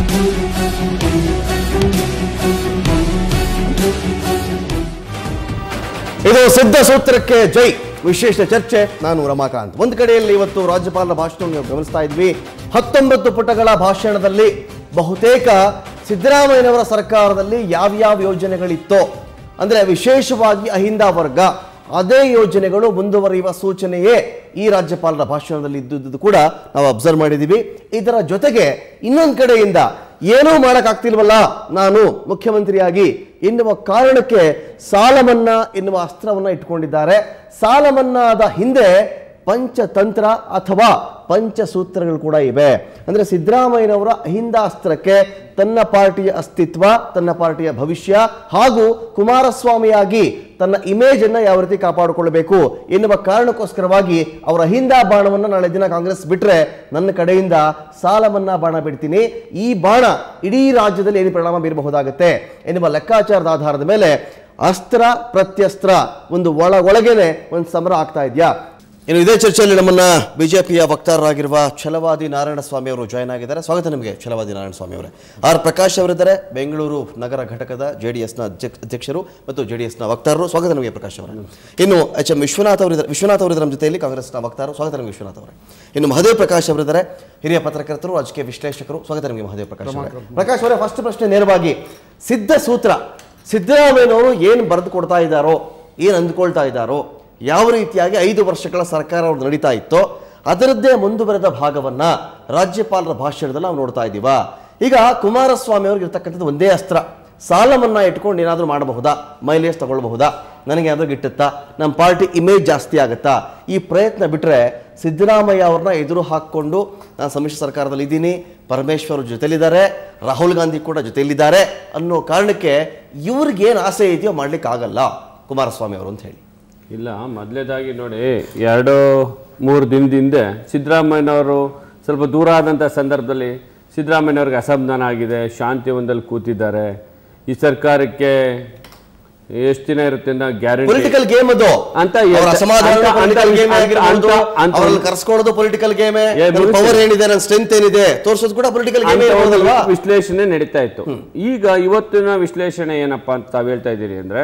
ಇದು ಸಿದ್ಧ ಸೂತ್ರಕ್ಕೆ ಜೈ ವಿಶೇಷ ಚರ್ಚೆ ನಾನು ರಮಾಕಾಂತ್ ಒಂದು ಕಡೆಯಲ್ಲಿ ಇವತ್ತು ರಾಜ್ಯಪಾಲರ ಭಾಷಣವನ್ನು ನಾವು ಗಮನಿಸ್ತಾ ಇದ್ವಿ ಹತ್ತೊಂಬತ್ತು ಪುಟಗಳ ಭಾಷಣದಲ್ಲಿ ಬಹುತೇಕ ಸಿದ್ದರಾಮಯ್ಯನವರ ಸರ್ಕಾರದಲ್ಲಿ ಯಾವ್ಯಾವ ಯೋಜನೆಗಳಿತ್ತೋ ಅಂದ್ರೆ ವಿಶೇಷವಾಗಿ ಅಹಿಂದ ವರ್ಗ ಅದೇ ಯೋಜನೆಗಳು ಮುಂದುವರಿಯುವ ಸೂಚನೆಯೇ ಈ ರಾಜ್ಯಪಾಲರ ಭಾಷಣದಲ್ಲಿ ಇದ್ದುದು ಕೂಡ ನಾವು ಅಬ್ಸರ್ವ್ ಮಾಡಿದ್ದೀವಿ ಇದರ ಜೊತೆಗೆ ಇನ್ನೊಂದು ಕಡೆಯಿಂದ ಏನೂ ಮಾಡೋಕ್ಕಾಗ್ತಿಲ್ವಲ್ಲ ನಾನು ಮುಖ್ಯಮಂತ್ರಿಯಾಗಿ ಎನ್ನುವ ಕಾರಣಕ್ಕೆ ಸಾಲ ಮನ್ನಾ ಎನ್ನುವ ಅಸ್ತ್ರವನ್ನ ಇಟ್ಕೊಂಡಿದ್ದಾರೆ ಸಾಲ ಮನ್ನಾದ ಹಿಂದೆ ಪಂಚತಂತ್ರ ಅಥವಾ ಪಂಚಸೂತ್ರಗಳು ಕೂಡ ಇವೆ ಅಂದ್ರೆ ಸಿದ್ದರಾಮಯ್ಯನವರ ಅಹಿಂದ ಅಸ್ತ್ರಕ್ಕೆ ತನ್ನ ಪಾರ್ಟಿಯ ಅಸ್ತಿತ್ವ ತನ್ನ ಪಾರ್ಟಿಯ ಭವಿಷ್ಯ ಹಾಗೂ ಕುಮಾರಸ್ವಾಮಿಯಾಗಿ ತನ್ನ ಇಮೇಜ್ ಅನ್ನ ಯಾವ ರೀತಿ ಕಾಪಾಡಿಕೊಳ್ಳಬೇಕು ಎನ್ನುವ ಕಾರಣಕ್ಕೋಸ್ಕರವಾಗಿ ಅವರ ಅಹಿಂದ ಬಾಣವನ್ನು ನಾಳೆ ದಿನ ಕಾಂಗ್ರೆಸ್ ಬಿಟ್ರೆ ನನ್ನ ಕಡೆಯಿಂದ ಸಾಲ ಮನ್ನಾ ಬಾಣ ಬಿಡ್ತೀನಿ ಈ ಬಾಣ ಇಡೀ ರಾಜ್ಯದಲ್ಲಿ ಏನು ಪರಿಣಾಮ ಬೀರಬಹುದಾಗುತ್ತೆ ಎನ್ನುವ ಲೆಕ್ಕಾಚಾರದ ಆಧಾರದ ಮೇಲೆ ಅಸ್ತ್ರ ಪ್ರತ್ಯಸ್ತ್ರ ಒಂದು ಒಳ ಒಳಗೇನೆ ಒಂದು ಸಮರ ಆಗ್ತಾ ಇದೆಯಾ ಇನ್ನು ಇದೇ ಚರ್ಚೆಯಲ್ಲಿ ನಮ್ಮನ್ನ ಬಿಜೆಪಿಯ ವಕ್ತಾರರಾಗಿರುವ ಛಲವಾದಿ ನಾರಾಯಣ ಸ್ವಾಮಿ ಅವರು ಜಾಯ್ನ್ ಆಗಿದ್ದಾರೆ ಸ್ವಾಗತ ನಿಮಗೆ ಛಲವಾದಿ ನಾರಾಯಣ ಸ್ವಾಮಿ ಅವರೇ ಆರ್ ಪ್ರಕಾಶ್ ಅವರಿದ್ದಾರೆ ಬೆಂಗಳೂರು ನಗರ ಘಟಕದ ಜೆ ಡಿ ಎಸ್ನ ಅಧ್ಯಕ್ಷರು ಮತ್ತು ಜೆ ಡಿ ಎಸ್ನ ವಕ್ತಾರರು ಸ್ವಾಗತ ನಿಮಗೆ ಪ್ರಕಾಶ್ ಅವರೇ ಇನ್ನು ಎಚ್ ಎಂ ವಿಶ್ವನಾಥ್ ಅವರಿದ್ದಾರೆ ವಿಶ್ವನಾಥ್ ಅವರಿದ್ದಾರೆ ನಮ್ಮ ಜೊತೆಯಲ್ಲಿ ಕಾಂಗ್ರೆಸ್ನ ವಕ್ತಾರರು ಸ್ವಾಗತ ನಿಮಗೆ ವಿಶ್ವನಾಥ್ ಅವರೇ ಇನ್ನು ಮಹದೇವ್ ಪ್ರಕಾಶ್ ಅವರಿದ್ದಾರೆ ಹಿರಿಯ ಪತ್ರಕರ್ತರು ರಾಜಕೀಯ ವಿಶ್ಲೇಷಕರು ಸ್ವಾಗತ ನಿಮಗೆ ಮಹದೇವ್ ಪ್ರಕಾಶ್ ಅವರೇ ಪ್ರಕಾಶ್ ಅವರೇ ಫಸ್ಟ್ ಪ್ರಶ್ನೆ ನೇರವಾಗಿ ಸಿದ್ಧ ಸೂತ್ರ ಸಿದ್ದರಾಮಯ್ಯನವರು ಏನು ಬರೆದು ಕೊಡ್ತಾ ಇದ್ದಾರೋ ಏನು ಅಂದ್ಕೊಳ್ತಾ ಇದ್ದಾರೋ ಯಾವ ರೀತಿಯಾಗಿ ಐದು ವರ್ಷಗಳ ಸರ್ಕಾರ ಅವ್ರದ್ದು ನಡೀತಾ ಇತ್ತೋ ಅದರದ್ದೇ ಮುಂದುವರೆದ ಭಾಗವನ್ನ ರಾಜ್ಯಪಾಲರ ಭಾಷಣದಲ್ಲಿ ನಾವು ನೋಡ್ತಾ ಇದ್ದೀವ ಈಗ ಕುಮಾರಸ್ವಾಮಿ ಅವ್ರಿಗೆ ಇರ್ತಕ್ಕಂಥದ್ದು ಒಂದೇ ಅಸ್ತ್ರ ಸಾಲ ಮನ್ನಾ ಇಟ್ಕೊಂಡು ಏನಾದರೂ ಮಾಡಬಹುದಾ ಮೈಲೇಜ್ ತಗೊಳ್ಬಹುದಾ ನನಗೆ ಏನಾದರೂ ಗಿಟ್ಟುತ್ತಾ ನಮ್ಮ ಪಾರ್ಟಿ ಇಮೇಜ್ ಜಾಸ್ತಿ ಆಗುತ್ತಾ ಈ ಪ್ರಯತ್ನ ಬಿಟ್ಟರೆ ಸಿದ್ದರಾಮಯ್ಯ ಅವ್ರನ್ನ ಎದುರು ಹಾಕ್ಕೊಂಡು ನಾನು ಸಮ್ಮಿಶ್ರ ಸರ್ಕಾರದಲ್ಲಿ ಇದ್ದೀನಿ ಪರಮೇಶ್ವರ್ ಜೊತೆಲಿದ್ದಾರೆ ರಾಹುಲ್ ಗಾಂಧಿ ಕೂಡ ಜೊತೆಯಲ್ಲಿದ್ದಾರೆ ಅನ್ನೋ ಕಾರಣಕ್ಕೆ ಇವ್ರಿಗೇನು ಆಸೆ ಇದೆಯೋ ಮಾಡ್ಲಿಕ್ಕೆ ಆಗಲ್ಲ ಕುಮಾರಸ್ವಾಮಿ ಅವರು ಅಂತ ಹೇಳಿ ಇಲ್ಲ ಮೊದಲೇದಾಗಿ ನೋಡಿ ಎರಡು ಮೂರು ದಿನದ ಹಿಂದೆ ಸಿದ್ದರಾಮಯ್ಯನವರು ಸ್ವಲ್ಪ ದೂರ ಆದಂಥ ಸಂದರ್ಭದಲ್ಲಿ ಸಿದ್ದರಾಮಯ್ಯನವ್ರಿಗೆ ಅಸಮಾಧಾನ ಆಗಿದೆ ಶಾಂತಿ ಒಂದಲ್ಲಿ ಕೂತಿದ್ದಾರೆ ಈ ಸರ್ಕಾರಕ್ಕೆ ಎಷ್ಟು ದಿನ ಇರುತ್ತೆ ಅಂತ ಗ್ಯಾರಂಟಿ ಪೊಲಿಟಿಕಲ್ ಗೇಮ್ ಅದು ಅಂತ ಅವ್ರ ಹೇಳ್ತಾ- ಅಸಮಾಧಾನ ಅಂತ- ಪೊಲಿಟಿಕಲ್ ಅಂತ- ಗೇಮ್ ಅಂತ- ಆಗಿರ್ಬೋದು ಅಂತ- ಅಂತ- ಅವ್ರಲ್ಲಿ ಕರ್ಸ್ಕೊಳ್ಳೋದು ಪೊಲಿಟಿಕಲ್ ಗೇಮೇ ಏ, ಮುಗಿಸಿ. ಪವರ್ ಏನಿದೆ ನನ್ನ ಸ್ಟ್ರೆಂತ್ ಏನಿದೆ ತೋರ್ಸೋದು ಕೂಡ ಪೊಲಿಟಿಕಲ್ ಗೇಮ್ ಅಂತ ಒಂದು ಇರ್ಬೋದಲ್ವಾ ವಿಶ್ಲೇಷಣೆ ನಡೀತಾ ಇತ್ತು ಈಗ ಇವತ್ತಿನ ವಿಶ್ಲೇಷಣೆ ಏನಪ್ಪಾ ಅಂತ ತಾವು ಹೇಳ್ತಾ ಇದ್ದೀರಿ ಅಂದ್ರೆ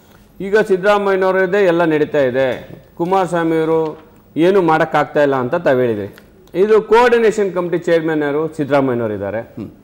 ಈಗ ಸಿದ್ದರಾಮಯ್ಯನವರದೇ ಎಲ್ಲ ನಡೀತಾ ಇದೆ ಕುಮಾರಸ್ವಾಮಿಯವರು ಏನು ಮಾಡೋಕ್ಕಾಗ್ತಾ ಇಲ್ಲ ಅಂತ ತಾವು ಹೇಳಿದ್ರಿ ಇದು ಕೋಆರ್ಡಿನೇಷನ್ ಕಮಿಟಿ ಚೇರ್ಮನ್ ಯಾರು ಸಿದ್ದರಾಮಯ್ಯನವರು ಇದ್ದಾರೆ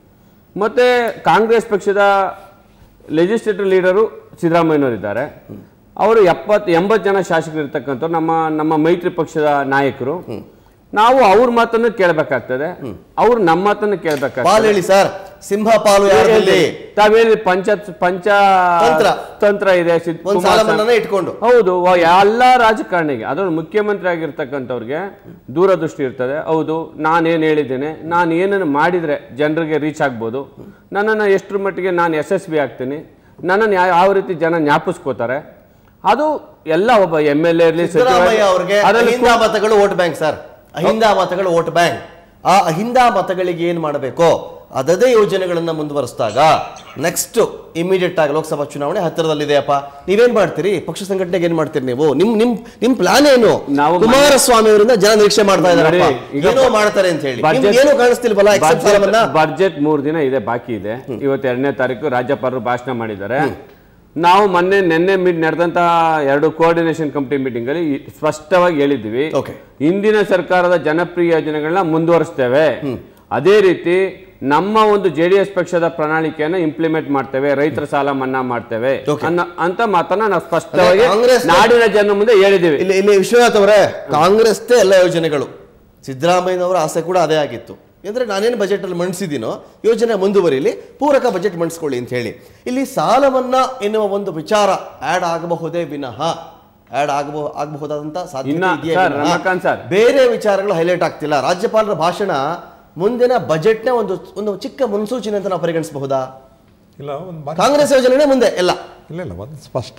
ಮತ್ತೆ ಕಾಂಗ್ರೆಸ್ ಪಕ್ಷದ ಲೆಜಿಸ್ಲೇಟಿವ್ ಲೀಡರು ಸಿದ್ದರಾಮಯ್ಯನವರು ಇದ್ದಾರೆ ಅವರು ಎಪ್ಪತ್ತು ಎಂಬತ್ತು ಜನ ಶಾಸಕರು ಇರ್ತಕ್ಕಂಥವ್ರು ನಮ್ಮ ನಮ್ಮ ಮೈತ್ರಿ ಪಕ್ಷದ ನಾಯಕರು ನಾವು ಅವ್ರ ಮಾತನ್ನು ಕೇಳಬೇಕಾಗ್ತದೆ ಅವ್ರು ನಮ್ಮ ಮಾತನ್ನು ಕೇಳಬೇಕಾಗ್ತದೆ ಪಾಲ್ ಹೇಳಿ ಸರ್ ಸಿಂಹ ಪಾಲು ಯಾರಲ್ಲಿ ತಾವೇಳಿ ಪಂಚ ಪಂಚ ತಂತ್ರ. ತಂತ್ರ ಇದೆ ಸಿದ್- ಒಂದ್ ಸಾಲ ಕುಮಾರಸ್ವಾಮಿ- ಮನ್ನಾನೇ ಇಟ್ಕೊಂಡು ಹೌದು ವ- ಎಲ್ಲ ರಾಜಕಾರಣಿಗೆ ಅದನ್ನು ಮುಖ್ಯಮಂತ್ರಿ ಆಗಿರ್ತಕ್ಕಂಥವ್ರಿಗೆ ದೂರದೃಷ್ಟಿ ಇರ್ತದೆ ಹೌದು ನಾನೇನು ಹೇಳಿದ್ದೇನೆ ನಾನು ಏನನ್ನು ಮಾಡಿದರೆ ಜನರಿಗೆ ರೀಚ್ ಆಗ್ಬೋದು ನನ್ನನ್ನು ಎಷ್ಟರ ಮಟ್ಟಿಗೆ ನಾನು ಯಶಸ್ವಿ ಆಗ್ತೀನಿ ನನ್ನನ್ನು ಯಾ- ಯಾವ ರೀತಿ ಜನ ಜ್ಞಾಪಿಸ್ಕೋತಾರೆ ಅದು ಎಲ್ಲ ಒಬ್ಬ ಎಮ್ ಎಲ್ ಎ ಇರಲಿ ಸಿದ್ದರಾಮಯ್ಯ ಅವ್ರಿಗೆ ಅಹಿಂದ ಮತಗಳು ವೋಟ್ ಬ್ಯಾಂಕ್ ಸರ್ ಅಹಿಂದ ಮತಗಳು ವೋಟ್ ಬ್ಯಾಂಕ್ ಆ ಅಹಿಂದ ಮತಗಳಿಗೆ ಏನ್ ಮಾಡಬೇಕು ಅದದೇ ಯೋಜನೆಗಳನ್ನ ಮುಂದುವರಿಸಿದಾಗ ನೆಕ್ಸ್ಟ್ ಇಮಿಡಿಯೇಟ್ ಆಗಿ ಲೋಕಸಭಾ ಚುನಾವಣೆ ಹತ್ತಿರದಲ್ಲಿದೆಯಪ್ಪ ನೀವೇನ್ ಮಾಡ್ತೀರಿ ಪಕ್ಷ ಸಂಘಟನೆಗೆ ಏನ್ ಮಾಡ್ತೀರಿ ನೀವು ನಿಮ್ ನಿಮ್ ನಿಮ್ ಪ್ಲಾನ್ ಏನು ನಾವು ಕುಮಾರಸ್ವಾಮಿ ಅವರಿಂದ ಜನ ನಿರೀಕ್ಷೆ ಮಾಡ್ತಾ ಇದ್ದಾರೆ ನೋಡಿ, ಈಗ ಏನೋ ಮಾಡ್ತಾರೆ ಅಂತ ಹೇಳಿ budget- ನಿಮ್ಗೆ ಏನೂ ಕಾಣಿಸ್ತಿಲ್ವಲ್ಲ ಎಕ್ಸೆಪ್ಟ್ ಸಾಲಮನ್ನಾ ಬಡ್ಜೆಟ್ ಮೂರು ದಿನ ಇದೆ ಬಾಕಿ ಇದೆ ಇವತ್ತು ಎರಡನೇ ತಾರೀಕು ರಾಜ್ಯಪಾಲರು ಭಾಷಣ ಮಾಡಿದ್ದಾರೆ ನಾವು ಮೊನ್ನೆ ನಿನ್ನೆ ಮೀಟ್ ನಡೆದಂತ ಎರಡು ಕೋಆರ್ಡಿನೇಷನ್ ಕಮಿಟಿ ಮೀಟಿಂಗ್ ಅಲ್ಲಿ ಈ- ಸ್ಪಷ್ಟವಾಗಿ ಹೇಳಿದ್ವಿ Okay. ಇಂದಿನ ಸರ್ಕಾರದ ಜನಪ್ರಿಯ ಯೋಜನೆಗಳನ್ನ ಮುಂದುವರಿಸ್ತೇವೆ ಅದೇ ರೀತಿ ನಮ್ಮ ಒಂದು ಜೆ ಡಿ ಎಸ್ ಪಕ್ಷದ ಪ್ರಣಾಳಿಕೆಯನ್ನು ಇಂಪ್ಲಿಮೆಂಟ್ ಮಾಡ್ತೇವೆ ರೈತರ ಸಾಲ ಮನ್ನಾ ಮಾಡ್ತೇವೆ Okay. ಅನ್ನೋ ಅಂತ ಮಾತನ್ನ ನಾವು ಸ್ಪಷ್ಟವಾಗಿ ಕಾಂಗ್ರೆಸ್- ನಾಡಿನ ಜನ ಮುಂದೆ ಹೇಳಿದ್ದೀವಿ ಇಲ್ಲಿ ಇಲ್ಲಿ ವಿಶ್ವನಾಥ್ ಅವರೇ ಕಾಂಗ್ರೆಸ್ದೇ ಎಲ್ಲ ಯೋಜನೆಗಳು ಸಿದ್ದರಾಮಯ್ಯನವರ ಆಸೆ ಕೂಡ ಅದೇ ಆಗಿತ್ತು ಅಂದ್ರೆ ನಾನೇನು ಬಜೆಟ್ ಅಲ್ಲಿ ಮಂಡಿಸಿದ್ದೀನೋ ಯೋಜನೆ ಮುಂದುವರಿಲಿ ಪೂರಕ ಬಜೆಟ್ ಮಂಡಿಸ್ಕೊಳ್ಳಿ ಅಂತ ಹೇಳಿ ಇಲ್ಲಿ ಸಾಲ ಮನ್ನಾ ಎನ್ನುವ ಒಂದು ವಿಚಾರ ಆಡ್ ಆಗಬಹುದೇ ವಿನಃ ಆಡ್ ಆಗಬಹು ಆಗಬಹುದಾದಂತ ಸಾಧ್ಯತೆ ಇನ್ನ ಇದೆಯೇ ಸರ್, ವಿನಃ ರಮಾಕಾಂತ್ ಸರ್. ಬೇರೆ ವಿಚಾರಗಳು ಹೈಲೈಟ್ ಆಗ್ತಿಲ್ಲ ರಾಜ್ಯಪಾಲರ ಭಾಷಣ ಮುಂದಿನ ಬಜೆಟ್ನ ಒಂದು ಒಂದು ಚಿಕ್ಕ ಮುನ್ಸೂಚನೆ ಅಂತ ನಾವು ಪರಿಗಣಿಸಬಹುದಾ ಇಲ್ಲ ಒಂದು ಕಾಂಗ್ರೆಸ್ ಯೋಜನೆ ಮುಂದೆ ಎಲ್ಲ ಇಲ್ಲ ಇಲ್ಲ ಒಂದು ಸ್ಪಷ್ಟ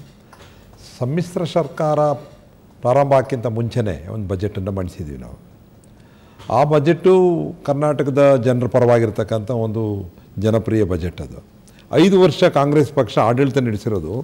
ಸಮ್ಮಿಶ್ರ ಸರ್ಕಾರ ಪ್ರಾರಂಭ ಆಕ್ಕಿಂತ ಮುಂಚೆನೇ ಒಂದು ಬಜೆಟನ್ನು ಮಂಡಿಸಿದ್ವಿ ನಾವು ಆ ಬಜೆಟು ಕರ್ನಾಟಕದ ಜನರ ಪರವಾಗಿರ್ತಕ್ಕಂಥ ಒಂದು ಜನಪ್ರಿಯ ಬಜೆಟ್ ಅದು ಐದು ವರ್ಷ ಕಾಂಗ್ರೆಸ್ ಪಕ್ಷ ಆಡಳಿತ ನಡೆಸಿರೋದು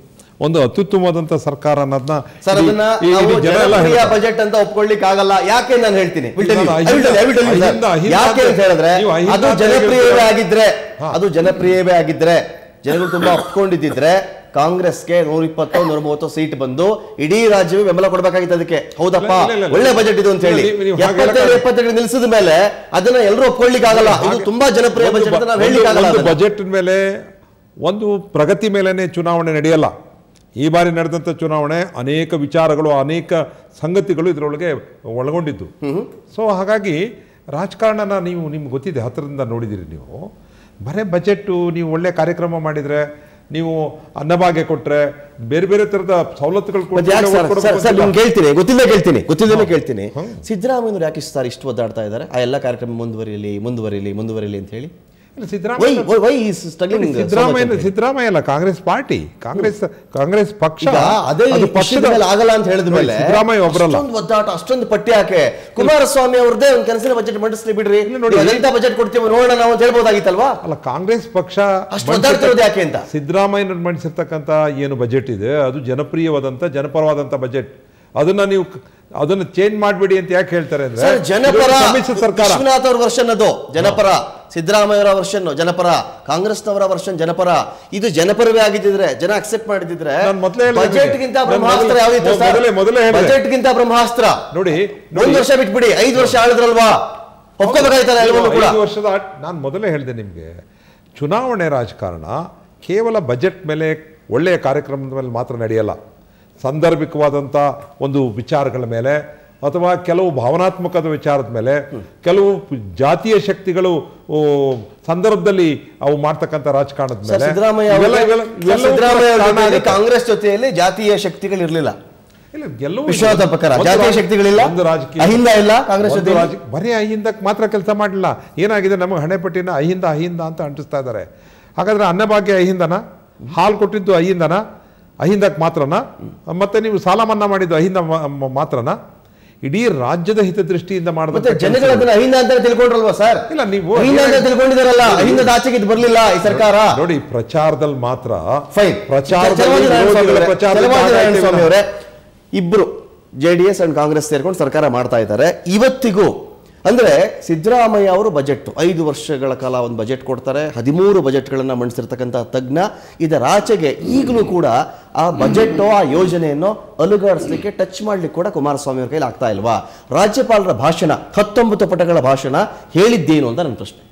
ಒಂದು ಅತ್ಯುತ್ತಮವಾದಂಥ ಸರ್ಕಾರ ಅನ್ನೋದನ್ನ ಸರ್ ಇಡೀ- ಅದನ್ನ ಈ- ಇಡೀ ನಾವು ಜನ ಎಲ್ಲ ಜನಪ್ರಿಯ ಹೇಳ್ತಾರೆ. ಬಜೆಟ್ ಅಂತ ಒಪ್ಕೊಳ್ಳಿಕ್ ಆಗಲ್ಲ ಯಾಕೆ ನಾನು ಹೇಳ್ತೀನಿ Will tell you. ಇಲ್ಲ, I will tell you, I will tell you, sir. Ahinda, Ahinda ಯಾಕೆ ಅಂತ ಅಂತ ಹೇಳಿದ್ರೆ ನೀವು ಅಹಿಂದ ಅದು ಅಂತ ಜನಪ್ರಿಯವೇ ಹೇಳ್ತೀರಾ? ಆಗಿದ್ರೆ ಹಾ. ಅದು ಜನಪ್ರಿಯವೇ ಆಗಿದ್ರೆ ಜನಗಳು ತುಂಬಾ ಒಪ್ಕೊಂಡಿದ್ದಿದ್ರೆ ಕಾಂಗ್ರೆಸ್ಗೆ ನೂರ ಇಪ್ಪತ್ತು ನೂರ ಮೂವತ್ತು ಸೀಟ್ ಬಂದು ಇಡೀ ರಾಜ್ಯವೇ ಬೆಂಬಲ ಕೊಡಬೇಕಾಗಿತ್ತು ಅದಕ್ಕೆ ಹೌದಪ್ಪ ಇಲ್ಲ, ಇಲ್ಲ, ಇಲ್ಲ. ಒಳ್ಳೆ ಬಜೆಟ್ ಇದು ಅಂತ ಹೇಳಿ ಇಲ್ಲ, ನೀವು- ನೀವು ಹಾಗೆ ಎಪ್ಪತ್ತೇಳು ಹೇಳಕ್ಕಾಗಲ್ಲ. ಎಪ್ಪತ್ತೆರಡು ನಿಲ್ಸಿದ ಮೇಲೆ ಅದನ್ನ ಎಲ್ಲರೂ ಒಪ್ಕೊಳ್ಳಿಕ್ ಆಗಲ್ಲ ಇದು ಹಾಗೆ- ತುಂಬಾ ಜನಪ್ರಿಯ ಒಂದು ಬಜೆಟ್ ಅಂತ ನಾವು ಬ- ಹೇಳಲಿಕ್ಕೆ ಆಗಲ್ಲ ಒಂದು ಅದನ್ನ. ಬಜೆಟ್ ಮೇಲೆ ಒಂದು ಪ್ರಗತಿ ಮೇಲೇನೆ ಚುನಾವಣೆ ನಡೆಯಲ್ಲ ಈ ಬಾರಿ ನಡೆದಂಥ ಚುನಾವಣೆ ಅನೇಕ ವಿಚಾರಗಳು ಅನೇಕ ಸಂಗತಿಗಳು ಇದರೊಳಗೆ ಒಳಗೊಂಡಿದ್ದು ಸೊ ಹಾಗಾಗಿ ರಾಜಕಾರಣನ ನೀವು ನಿಮ್ಗೆ ಗೊತ್ತಿದೆ ಹತ್ತಿರದಿಂದ ನೋಡಿದ್ದೀರಿ ನೀವು ಬರೇ ಬಜೆಟ್ಟು ನೀವು ಒಳ್ಳೆ ಕಾರ್ಯಕ್ರಮ ಮಾಡಿದರೆ ನೀವು ಅನ್ನಭಾಗ್ಯ ಕೊಟ್ಟರೆ ಬೇರೆ ಬೇರೆ ಥರದ ಸವಲತ್ತುಗಳು ಮತ್ತೆ ಯಾಕೆ ಸರ್ ಕೊಡ್ಬೇಕು ಸರ್ ಸರ್ ಅಂತಿಲ್ಲ. ನಿಮ್ಗೆ ಕೇಳ್ತೀನಿ ಗೊತ್ತಿಲ್ಲದೆ ಕೇಳ್ತೀನಿ ಗೊತ್ತಿಲ್ಲದೆ ಕೇಳ್ತೀನಿ ಸಿದ್ದರಾಮಯ್ಯನವ್ರು ಯಾಕೆ ಇಷ್ಟು ಸರ್ ಇಷ್ಟು ಒದ್ದಾಡ್ತಾ ಇದ್ದಾರೆ ಆ ಎಲ್ಲ ಕಾರ್ಯಕ್ರಮ ಮುಂದುವರಿಯಲಿ ಮುಂದುವರಿಯಲಿ ಮುಂದುವರಿಯಲಿ ಅಂತ ಹೇಳಿ ಇಲ್ಲ, why Siddaramaiah why is struggling Siddaramaiah Siddaramaiah ಅಲ್ಲ ಕಾಂಗ್ರೆಸ್ ಪಾರ್ಟಿ ಕಾಂಗ್ರೆಸ್ ಕಾಂಗ್ರೆಸ್ ಪಕ್ಷ ಈಗ ಅದೇ ಅದು ಪಕ್ಷದ ಮೇಲೆ ಆಗಲ್ಲ ಅಂತ ಹೇಳಿದ ನೋಡಿ, ಮೇಲೆ ಸಿದ್ದರಾಮಯ್ಯ ಒಬ್ಬರಲ್ಲ ಅಷ್ಟೊಂದು ಒದ್ದಾಟ ಅಷ್ಟೊಂದು ಪಟ್ಟಿ ಯಾಕೆ ಕುಮಾರಸ್ವಾಮಿ ಅವ್ರದ್ದೇ ಒಂದು ಕನಸಿನ ಬಜೆಟ್ ಮಂಡಿಸ್ಲಿ ಬಿಡ್ರಿ ಇಲ್ಲ ನೋಡಿ. ನೀವು ಅದೆಂತ ಬಜೆಟ್ ಕೊಡ್ತೀವಿ ನೋಡೋಣ ನಾವು ಅಂತ ಹೇಳ್ಬೋದಾಗಿತ್ತಲ್ವಾ ಅಲ್ಲ ಕಾಂಗ್ರೆಸ್ ಪಕ್ಷ ಅಷ್ಟು ಒದ್ದಾಡ್ತಿರೋದು ಯಾಕೆ ಅಂತ ಸಿದ್ದರಾಮಯ್ಯ ಮಂಡಿಸಿರ್ತಕ್ಕಂಥ ಏನು ಬಜೆಟ್ ಇದೆ ಅದು ಜನಪ್ರಿಯವಾದಂಥ ಜನಪರವಾದಂಥ ಬಜೆಟ್ ಅದನ್ನ ನೀವು ಕ- ಅದನ್ನ ಚೇಂಜ್ ಮಾಡಬೇಡಿ ಅಂತ ಯಾಕೆ ಹೇಳ್ತಾರೆ ಅಂದ್ರೆ ಸರ್ ಜನಪರ ಇದು ಸಮ್ಮಿಶ್ರ ಸರ್ಕಾರ ವಿಶ್ವನಾಥ್ ಅವ್ರ ವರ್ಷನ್ ಅದು ಜನಪರ ಸಿದ್ದರಾಮಯ್ಯ ಅವರ ವರ್ಷನ್ ಜನಪರ ಕಾಂಗ್ರೆಸ್ನವರ ವರ್ಷನ್ ಜನಪರ ಇದು ಜನಪರವೇ ಆಗಿದ್ದಿದ್ರೆ ಜನ ಅಕ್ಸೆಪ್ಟ್ ಮಾಡಿದ್ರೆ ನಾನ್ ಮೊದ್ಲೇ ಹೇಳಿದೆ ಬಜೆಟ್ ನಿಮಗೆ. ಗಿಂತ ನಾನ್ ಬ್ರಹ್ಮಾಸ್ತ್ರ ಮೊದಲೇ- ಯಾವ್ದಿತ್ತು ಸರ್ ಮೊದಲೇ- ಮೊದಲೇ ಹೇಳಿದೆ. ಬಜೆಟ್ ಗಿಂತ ಬ್ರಹ್ಮಾಸ್ತ್ರ ನೋಡಿ ಒಂದ್ ನೋಡಿ ವರ್ಷ ಬಿಟ್ಬಿಡಿ ಐದು ವರ್ಷ ಆಳಿದ್ರಲ್ವಾ ಒಪ್ಕೋಬೇಕಾಯ್ತಲ್ಲ ಎಲ್ಲವನ್ನೂ ಕೂಡ ಐದು ವರ್ಷದ ನಾನು ಮೊದಲೇ ಹೇಳಿದೆ ನಿಮಗೆ ಚುನಾವಣೆ ರಾಜಕಾರಣ ಕೇವಲ ಬಜೆಟ್ ಮೇಲೆ ಒಳ್ಳೆಯ ಕಾರ್ಯಕ್ರಮದ ಮೇಲೆ ಮಾತ್ರ ನಡೆಯಲ್ಲ ಸಾಂದರ್ಭಿಕವಾದಂಥ ಒಂದು ವಿಚಾರಗಳ ಮೇಲೆ ಅಥವಾ ಕೆಲವು ಭಾವನಾತ್ಮಕದ ವಿಚಾರದ ಮೇಲೆ ಕೆಲವು ಜಾತೀಯ ಶಕ್ತಿಗಳು ಓ, ಸಂದರ್ಭದಲ್ಲಿ ಅವು ಮಾಡ್ತಕ್ಕಂಥ ರಾಜಕಾರಣದ ಸರ್ ಮೇಲೆ ಸಿದ್ದರಾಮಯ್ಯ ಇವೆಲ್ಲ- ಅವರಿಗೆ- ಇವೆಲ್ಲ- ಸರ್, ಇವೆಲ್ಲವೂ ಸಿದ್ದರಾಮಯ್ಯ ಅವರ ಕಾರಣ ಜೊತೆಯಲ್ಲಿ ಆಗುತ್ತೆ. ಕಾಂಗ್ರೆಸ್ ಜೊತೆಯಲ್ಲಿ ಜಾತೀಯ ಶಕ್ತಿಗಳು ಇರಲಿಲ್ಲ ಇಲ್ಲ, ಗೆಲ್ಲುವು ವಿಶ್ವನಾಥ ಪ್ರಕಾರ ಒಂದು ಜಾತೀಯ ರಾಜ- ಶಕ್ತಿಗಳಿಲ್ಲ ಒಂದು ರಾಜಕೀಯ ಅಹಿಂದ ಇಲ್ಲ ಕಾಂಗ್ರೆಸ್ ಒಂದು ಜೊತೆ ರಾಜ- ಬರೀ ಅಹಿಂದಕ್ಕೆ ಮಾತ್ರ ಕೆಲಸ ಮಾಡಲಿಲ್ಲ ಏನಾಗಿದೆ ನಮಗೆ ಹಣೆಪಟ್ಟಿನ ಅಹಿಂದ ಅಹಿಂದ ಅಂತ ಅಂಟಿಸ್ತಾ ಇದ್ದಾರೆ ಹಾಗಾದ್ರೆ ಅನ್ನಭಾಗ್ಯ ಅಹಿಂದನ ಹಾಲು ಕೊಟ್ಟಿದ್ದು ಅಹಿಂದನ ಅಹಿಂದಕ್ಕೆ ಮಾತ್ರನ ಮತ್ತೆ ನೀವು ಸಾಲ ಮನ್ನಾ ಮಾಡಿದ್ದು ಅಹಿಂದ ಮ- ಮ- ಮಾತ್ರನ ಇಡೀ ರಾಜ್ಯದ ಹಿತದೃಷ್ಟಿಯಿಂದ ಮತ್ತೆ ಮಾಡಿದಂಥ ಜನಗಳು ಕೆಲಸ. ಅದನ್ನ ಅಹಿಂದ ಅಂತ ತಿಳ್ಕೊಂಡ್ರಲ್ವಾ ಸರ್ ಇಲ್ಲ, ನೀವು- ಅಹಿಂದ ಅಂತ ತಿಳ್ಕೊಂಡಿದಾರಲ್ಲ ಅಹಿಂದ ಆಚೆಗೆ ಇದು ಬರ್ಲಿಲ್ಲ ಈ ಸರ್ಕಾರ ನೋಡಿ ಪ್ರಚಾರದಲ್ಲಿ ಮಾತ್ರ ಫೈನ್ ಪ್ರಚಾರದಲ್ಲಿ ವಿರೋಧಿಗಳ ಪ್ರಚಾರದಲ್ಲಿ ಸ್ವಾಮಿ ಮಾತಾಡ್ತೀವಿ ಅವರೇ ಇಬ್ರು J D S and Congress ಸೇರ್ಕೊಂಡು ಸರ್ಕಾರ ಮಾಡ್ತಾ ಇದ್ದಾರೆ ಇವತ್ತಿಗೂ ಅಂದ್ರೆ ಸಿದ್ದರಾಮಯ್ಯ ಅವರು ಬಜೆಟ್ ಐದು ವರ್ಷಗಳ ಕಾಲ ಒಂದು ಬಜೆಟ್ ಕೊಡ್ತಾರೆ ಹದಿಮೂರು ಬಜೆಟ್ಗಳನ್ನ ಮಂಡಿಸಿರ್ತಕ್ಕಂಥ ತಜ್ಞ ಇದರ ಆಚೆಗೆ ಈಗಲೂ ಕೂಡ ಆ ಬಜೆಟ್ ಆ ಯೋಜನೆಯನ್ನು ಅಲುಗಾಡಿಸ್ಲಿಕ್ಕೆ ಟಚ್ ಮಾಡ್ಲಿಕ್ಕೆ ಕೂಡ ಕುಮಾರಸ್ವಾಮಿ ಅವ್ರ ಕೈಲಿ ಆಗ್ತಾ ಇಲ್ವಾ ರಾಜ್ಯಪಾಲರ ಭಾಷಣ ಹತ್ತೊಂಬತ್ತು ಪುಟಗಳ ಭಾಷಣ ಹೇಳಿದ್ದೇನು ಅಂತ ನನ್ನ ಪ್ರಶ್ನೆ